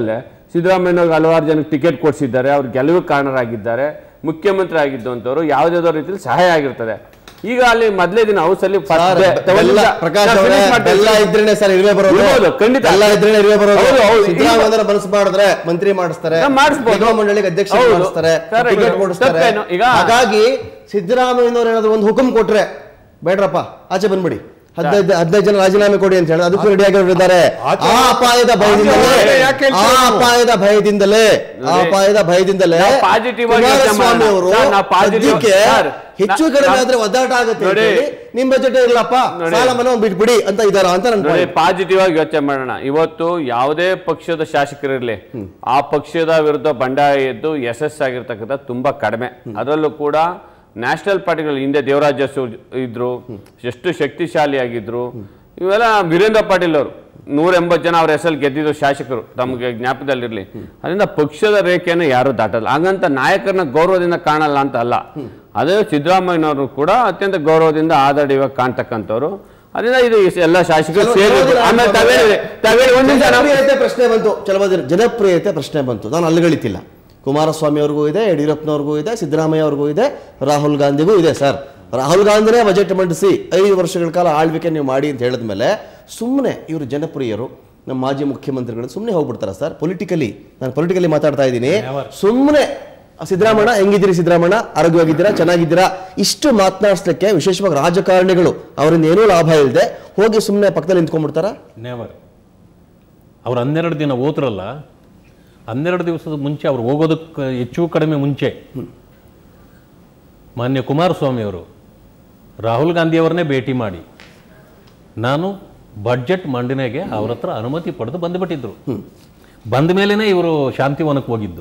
ಸಿದ್ದರಾಮಯ್ಯನವ್ರಿಗೆ ಹಲವಾರು ಜನಕ್ಕೆ ಟಿಕೆಟ್ ಕೊಡಿಸಿದ್ದಾರೆ ಅವ್ರ ಗೆಲುವಿಗೆ ಕಾರಣರಾಗಿದ್ದಾರೆ ಮುಖ್ಯಮಂತ್ರಿ ಆಗಿದ್ದಂಥವ್ರು ಯಾವುದಾದ್ರು ರೀತಿಯಲ್ಲಿ ಸಹಾಯ ಆಗಿರ್ತದೆ ಈಗ ಅಲ್ಲಿ ಮೊದಲೇ ದಿನ ಹೌಸ್ ಅಲ್ಲಿ first ಸರ್, day- ಒಂದು ಬೆಲ್ಲ ನಿಮಿಷ, ಪ್ರಕಾಶ್ ನಾನು ಅವರೇ, finish ಮಾಡ್ತೀನಿ. ಬೆಲ್ಲ ಇದ್ರೇನೆ ಸರ್ ಇರುವೆ ಬರೋದು ಇರ್ಬೋದು, ಖಂಡಿತ. ಬೆಲ್ಲ ಇದ್ರೇನೆ ಇರುವೆ ಬರೋದು ಹೌದು, ಹೌದು. ಸಿದ್ದರಾಮಯ್ಯ ಮನಸ್ಸು ಮಾಡಿದ್ರೆ ಮಂತ್ರಿ ಮಾಡಿಸ್ತಾರೆ ಹಾ, ಮಾಡಿಸ್ಬೋದು. ನಿಗಮ ಮಂಡಳಿಗೆ ಅಧ್ಯಕ್ಷ ಹೌದು. ಮಾಡಿಸ್ತಾರೆ Correct. ಟಿಕೆಟ್ ಕೊಡಿಸ್ತಾರೆ ತಪ್ಪೇನು? ಈಗ- ಹಾಗಾಗಿ ಸಿದ್ದರಾಮಯ್ಯನವ್ರು ಏನಾದ್ರು ಒಂದು ಹುಕುಂ ಕೊಟ್ರೆ ಬೇಡ್ರಪ್ಪ ಆಚೆ ಬಂದ್ಬಿಡಿ ಹದಿನೈದು ಹದಿನೈದು ಜನ ರಾಜೀನಾಮೆ ಕೊಡಿ ಅಂತ ಹೇಳಿ ಅದಕ್ಕೂ ರೆಡಿ ಆಗಿದ್ದಾರೆ ಆಚೆ- ಆ ಅಪಾಯದ ಭಯದಿಂದಲೇ ಆಚೆ ಯಾಕೆ ಆ ಹೇಳ್ತೀರಾ ನೀವು? ಅಪಾಯದ ಭಯದಿಂದಲೇ ಆ ಅಪಾಯದ ಭಯದಿಂದಲೇ ನಾವು positive ಆಗಿ ಯೋಚ್ನೆ ಕುಮಾರಸ್ವಾಮಿ ಮಾಡೋಣ. ಅವರು ಸರ್, ನಾವು positive- ಸದ್ಯಕ್ಕೆ ಸರ್, ಹೆಚ್ಚು ನಾ- ಕಡಿಮೆ ನಾ- ಆದ್ರೆ ಒದ್ದಾಟ ಆಗುತ್ತೆ ಅಂತ ನೋಡಿ. ಹೇಳಿ ನಿಮ್ ಬಜೆಟ್ ಇರ್ಲಪ್ಪ ನೋಡಿ. ಸಾಲ ಮನೆ ಬಿಟ್ಬಿಡಿ ಅಂತ ಇದಾರ ಅಂತ ನನ್ ನೋಡಿ point. ಪಾಸಿಟಿವ್ ಆಗಿ ಯೋಚನೆ ಮಾಡೋಣ ಇವತ್ತು ಯಾವುದೇ ಪಕ್ಷದ ಶಾಸಕರಿರಲಿ ಆ ಪಕ್ಷದ ವಿರುದ್ಧ ಬಂಡಾಯ ಎದ್ದು ಯಶಸ್ಸಾಗಿರ್ತಕ್ಕಂಥ ತುಂಬಾ ಕಡಿಮೆ ಅದರಲ್ಲೂ ಕೂಡ ನ್ಯಾಷನಲ್ ಪಾರ್ಟಿಗಳು ಹಿಂದೆ ದೇವರಾಜ ಅರಸು ಇದ್ರು ಎಷ್ಟು ಶಕ್ತಿಶಾಲಿಯಾಗಿದ್ರು ಇವೆಲ್ಲ ವೀರೇಂದ್ರ ಪಾಟೀಲ್ ಅವರು ನೂರ ಎಂಬತ್ತು ಜನ ಅವ್ರ ಹೆಸರಲ್ಲಿ ಗೆದ್ದಿದ್ರು ಶಾಸಕರು ತಮಗೆ ಜ್ಞಾಪಕದಲ್ಲಿರಲಿ ಅದರಿಂದ ಪಕ್ಷದ ರೇಖೆಯನ್ನು ಯಾರು ದಾಟಲ್ಲ ಹಾಗಂತ ನಾಯಕರನ್ನ ಗೌರವದಿಂದ ಕಾಣಲ್ಲ ಅಂತ ಅಲ್ಲ ಅದೇ ಸಿದ್ದರಾಮಯ್ಯನವರು ಕೂಡ ಅತ್ಯಂತ ಗೌರವದಿಂದ ಆದಡಿವಾಗ ಕಾಣ್ತಕ್ಕಂಥವ್ರು ಅದರಿಂದ ಇದು ಇಸ್- ಎಲ್ಲ ಶಾಸಕರು ಕೆಲವು- ಸೇರಿ ಕೆಲವು ದಿನ ಆಮೇಲೆ ತಾವೇಳಿ ತಾವೇಳಿ ಒಂದು ನಿಮಿಷ ನಾವು- ಜನಪ್ರಿಯತೆ ಪ್ರಶ್ನೆ ಬಂತು ಕೆಲವು ದಿನ ಜನಪ್ರಿಯತೆ ಪ್ರಶ್ನೆ ಬಂತು ನಾನು ಅಲ್ಲಿಗಳಿತಿಲ್ಲ ಕುಮಾರಸ್ವಾಮಿ ಅವ್ರಿಗೂ ಇದೆ ಯಡಿಯೂರಪ್ಪನವ್ರಿಗೂ ಇದೆ ಸಿದ್ದರಾಮಯ್ಯ ಅವ್ರಿಗೂ ಇದೆ ರಾಹುಲ್ ಗಾಂಧಿಗೂ ಇದೆ ಸರ್ ರಾಹುಲ್ ಗಾಂಧಿನೇ ಬಜೆಟ್ ಮಂಡಿಸಿ ಐದು ವರ್ಷಗಳ ಕಾಲ ಆಳ್ವಿಕೆ ನೀವು ಮಾಡಿ ಅಂತ ಹೇಳಿದ್ಮೇಲೆ ಸುಮ್ಮನೆ ಇವರು ಜನಪ್ರಿಯರು ನಮ್ಮ ಮಾಜಿ ಮುಖ್ಯಮಂತ್ರಿಗಳು ಸುಮ್ಮನೆ ಹೋಗ್ಬಿಡ್ತಾರ ಸರ್ ಪೊಲಿಟಿಕಲಿ ನಾನು ಪೊಲಿಟಿಕಲಿ ಮಾತಾಡ್ತಾ ಇದ್ದೀನಿ ಸುಮ್ಮನೆ ಸಿದ್ದರಾಮಣ್ಣ ಹೆಂಗಿದ್ದೀರಿ ಸಿದ್ದರಾಮಣ್ಣ ಆರೋಗ್ಯವಾಗಿದ್ದೀರಾ ಚೆನ್ನಾಗಿದ್ದೀರಾ ಇಷ್ಟು ಮಾತನಾಡಿಸ್ಲಿಕ್ಕೆ ವಿಶೇಷವಾಗಿ ರಾಜಕಾರಣಿಗಳು ಅವರಿಂದ ಏನೂ ಲಾಭ ಇಲ್ಲದೆ ಹೋಗಿ ಸುಮ್ಮನೆ ಪಕ್ಕದಲ್ಲಿ ನಿಂತ್ಕೊಂಡ್ಬಿಡ್ತಾರಾ ನೆವರ್ ಅವ್ರು ಹನ್ನೆರಡು ದಿನ ಹೋದ್ರಲ್ಲ ಹನ್ನೆರಡು ದಿವಸದ ಮುಂಚೆ ಅವ್ರು ಹೋಗೋದಕ್ಕೆ ಹೆಚ್ಚು ಕಡಿಮೆ ಮುಂಚೆ ಮಾನ್ಯ ಕುಮಾರಸ್ವಾಮಿ ಅವರು ರಾಹುಲ್ ಗಾಂಧಿಯವರನ್ನೇ ಭೇಟಿ ಮಾಡಿ ನಾನು ಬಡ್ಜೆಟ್ ಮಂಡನೆಗೆ ಅವ್ರ ಹತ್ರ ಅನುಮತಿ ಪಡೆದು ಬಂದುಬಿಟ್ಟಿದ್ರು ಬಂದ ಮೇಲೇನೆ ಇವರು ಶಾಂತಿವನಕ್ಕೆ ಹೋಗಿದ್ದು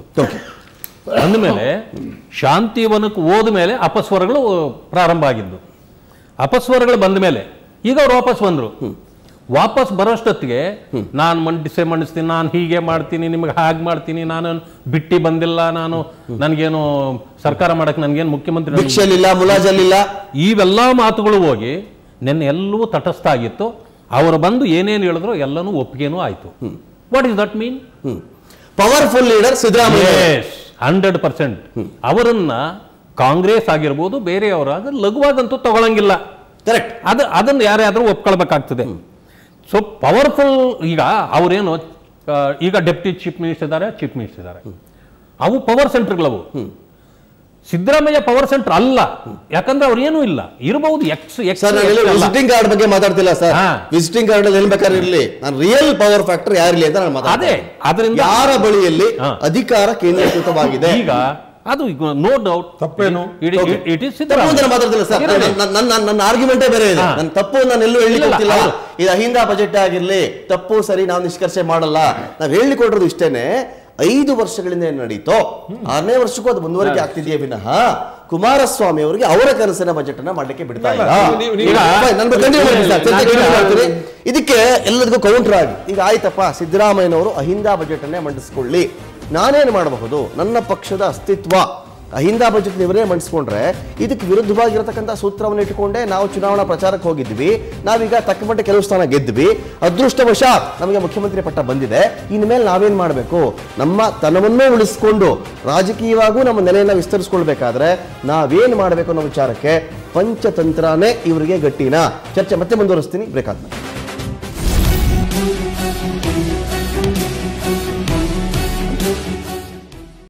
ಅಂದಮೇಲೆ ಶಾಂತಿವನಕ್ಕೆ ಹೋದ ಮೇಲೆ ಅಪಸ್ವರಗಳು ಪ್ರಾರಂಭ ಆಗಿದ್ದು ಅಪಸ್ವರಗಳು ಬಂದ ಮೇಲೆ ಈಗ ಅವ್ರು ವಾಪಸ್ ಬಂದರು ವಾಪಸ್ ಬರೋಷ್ಟೊತ್ತಿಗೆ ನಾನು ಮಂಡಿಸೆ ಮಂಡಿಸ್ತೀನಿ ನಾನು ಹೀಗೆ ಮಾಡ್ತೀನಿ ನಿಮಗೆ ಹಾಗೆ ಮಾಡ್ತೀನಿ ನಾನು ಬಿಟ್ಟಿ ಬಂದಿಲ್ಲ ನಾನು ನನಗೇನು ಸರ್ಕಾರ ಮಾಡಕ್ಕೆ ನನಗೇನು ಮುಖ್ಯಮಂತ್ರಿ ನನ್ಗೆ ಭಿಕ್ಷೆಲಿಲ್ಲ ಮುಲಾಜಲ್ಲಿಲ್ಲ ಇವೆಲ್ಲ ಮಾತುಗಳು ಹೋಗಿ ನಿನ್ನೆ ಎಲ್ಲವೂ ತಟಸ್ಥ ಆಗಿತ್ತು ಅವರು ಬಂದು ಏನೇನು ಹೇಳಿದ್ರು ಎಲ್ಲನೂ ಒಪ್ಪಿಗೆನೂ ಆಯಿತು what is that mean powerful leader Siddaramaiah hundred percent ಅವರನ್ನ ಕಾಂಗ್ರೆಸ್ ಆಗಿರ್ಬೋದು ಬೇರೆಯವರಾಗ ಲಘುವಾಗಂತೂ ತಗೊಳಂಗಿಲ್ಲ ಕರೆಕ್ಟ್ ಅದು ಅದನ್ನು ಯಾರ್ಯಾದ್ರೂ ಒಪ್ಕೊಳ್ಬೇಕಾಗ್ತದೆ ಸೊ ಪವರ್ಫುಲ್ ಈಗ ಅವರೇನು ಆ, ಈಗ ಡೆಪ್ಟಿ ಚೀಫ್ ಮಿನಿಸ್ಟರ್ ಇದ್ದಾರೆ ಚೀಫ್ ಮಿನಿಸ್ಟರ್ ಇದ್ದಾರೆ ಅವು ಪವರ್ ಸೆಂಟರ್ಗಳವು ಸಿದ್ದರಾಮಯ್ಯ ಪವರ್ ಸೆಂಟರ್ ಅಲ್ಲ ಯಾಕಂದ್ರೆ ಅವ್ರು ಏನೂ ಇಲ್ಲ ಇರಬಹುದು ಎಕ್ಸ್ ಎಕ್ಸ್ ಸರ್ ನಾನು ವಿಸಿಟಿಂಗ್ ಕಾರ್ಡ್ ಬಗ್ಗೆ ಮಾತಾಡ್ತಿಲ್ಲ ಸರ್ ಹಾ. ವಿಸಿಟಿಂಗ್ ಕಾರ್ಡ್ ಅಲ್ಲಿ ಏನ್ ಬೇಕಾದ್ರೆ ಇರ್ಲಿ ನಾನು ರಿಯಲ್ ಪವರ್ ಫ್ಯಾಕ್ಟರ್ ಯಾರಿರ್ಲಿ ಅಂತ ನಾನು ಮಾತಾಡ್ತಾ ಅದೇ, ಇದ್ದೀನಿ. ಅದರಿಂದ- ಯಾರ ಬಳಿಯಲ್ಲಿ ಹಾ. ಅಧಿಕಾರ ಕೇಂದ್ರೀಕೃತವಾಗಿದೆ ಈಗ ಅದು ನೋ ಡೌಟ್ ತಪ್ಪೇನು? It Okay. ಇಸ್ ತಪ್ಪು ಅಂತ ಸಿದ್ದರಾಮಯ್ಯ ನಾನು ಮಾತಾಡ್ತಿಲ್ಲ ಸರ್ ಇರಲಿ. ನನ್ನ- ನನ್ನ ನನ್ನ- ನನ್ನ ಆರ್ಗ್ಯುಮೆಂಟೇ ಬೇರೆ ಇದೆ ಹಾ. ನನ್ನ ತಪ್ಪು ನಾನು ಎಲ್ಲೂ ಹೇಳಿ ಇಲ್ಲ, ಕೊಡ್ತಿಲ್ಲ ಹೌದು. ಇದು ಅಹಿಂದ ಬಜೆಟ್ ಆಗಿರ್ಲಿ ತಪ್ಪು ಸರಿ ನಾವು ನಿಷ್ಕರ್ಷೆ ಮಾಡಲ್ಲ ನಾವು ಹೇಳಿಕೊಟ್ಟಿರೋದು ಇಷ್ಟೇನೆ ಐದು ವರ್ಷಗಳಿಂದ ಏನ್ ನಡೀತೋ ಆರನೇ ವರ್ಷಕ್ಕೂ ಅದು ಮುಂದುವರಿಕೆ ಆಗ್ತಿದೆಯೇ ವಿನಃ ಕುಮಾರಸ್ವಾಮಿ ಅವರಿಗೆ ಅವರ ಕನಸಿನ ಬಜೆಟ್ ಅನ್ನ ಮಾಡ್ಲಿಕ್ಕೆ ಬಿಡ್ತಾ ಇಲ್ಲ ನೀವು- ನೀವು- ಈಗ ನಾನು continue ಮಾಡ್ತೀನಿ ಸರ್, ಚರ್ಚೆ continue ಮಾಡ್ತೀನಿ. ಇದಕ್ಕೆ ಎಲ್ಲದಕ್ಕೂ ಕೌಂಟರ್ ಆಗಿ ಈಗ ಆಯ್ತಪ್ಪ ಸಿದ್ದರಾಮಯ್ಯನವರು ಅಹಿಂದ ಬಜೆಟ್ ಅನ್ನೇ ಮಂಡಿಸ್ಕೊಳ್ಳಿ ನಾನೇನು ಮಾಡಬಹುದು ನನ್ನ ಪಕ್ಷದ ಅಸ್ತಿತ್ವ ಅಹಿಂದ ಬಜೆಟ್ ಇವರೇ ಮಂಡಿಸ್ಕೊಂಡ್ರೆ ಇದಕ್ಕೆ ವಿರುದ್ಧವಾಗಿರತಕ್ಕಂಥ ಸೂತ್ರವನ್ನು ಇಟ್ಟುಕೊಂಡೇ ನಾವು ಚುನಾವಣಾ ಪ್ರಚಾರಕ್ಕೆ ಹೋಗಿದ್ವಿ ನಾವೀಗ ತಕ್ಕಮಟ್ಟ ಕೆಲವು ಸ್ಥಾನ ಗೆದ್ವಿ ಅದೃಷ್ಟವಶಾತ್ ನಮಗೆ ಮುಖ್ಯಮಂತ್ರಿ ಪಟ್ಟ ಬಂದಿದೆ ಇನ್ಮೇಲೆ ನಾವೇನ್ ಮಾಡಬೇಕು ನಮ್ಮ ತನವನ್ನೂ ಉಳಿಸ್ಕೊಂಡು ರಾಜಕೀಯವಾಗೂ ನಮ್ಮ ನೆಲೆಯನ್ನು ವಿಸ್ತರಿಸ್ಕೊಳ್ಬೇಕಾದ್ರೆ ನಾವೇನ್ ಮಾಡಬೇಕು ಅನ್ನೋ ವಿಚಾರಕ್ಕೆ ಪಂಚತಂತ್ರನೇ ಇವರಿಗೆ ಗಟ್ಟಿನ ಚರ್ಚೆ ಮತ್ತೆ ಮುಂದುವರಿಸ್ತೀನಿ ಬ್ರೇಕ್ ಆದ್ಮೇಲೆ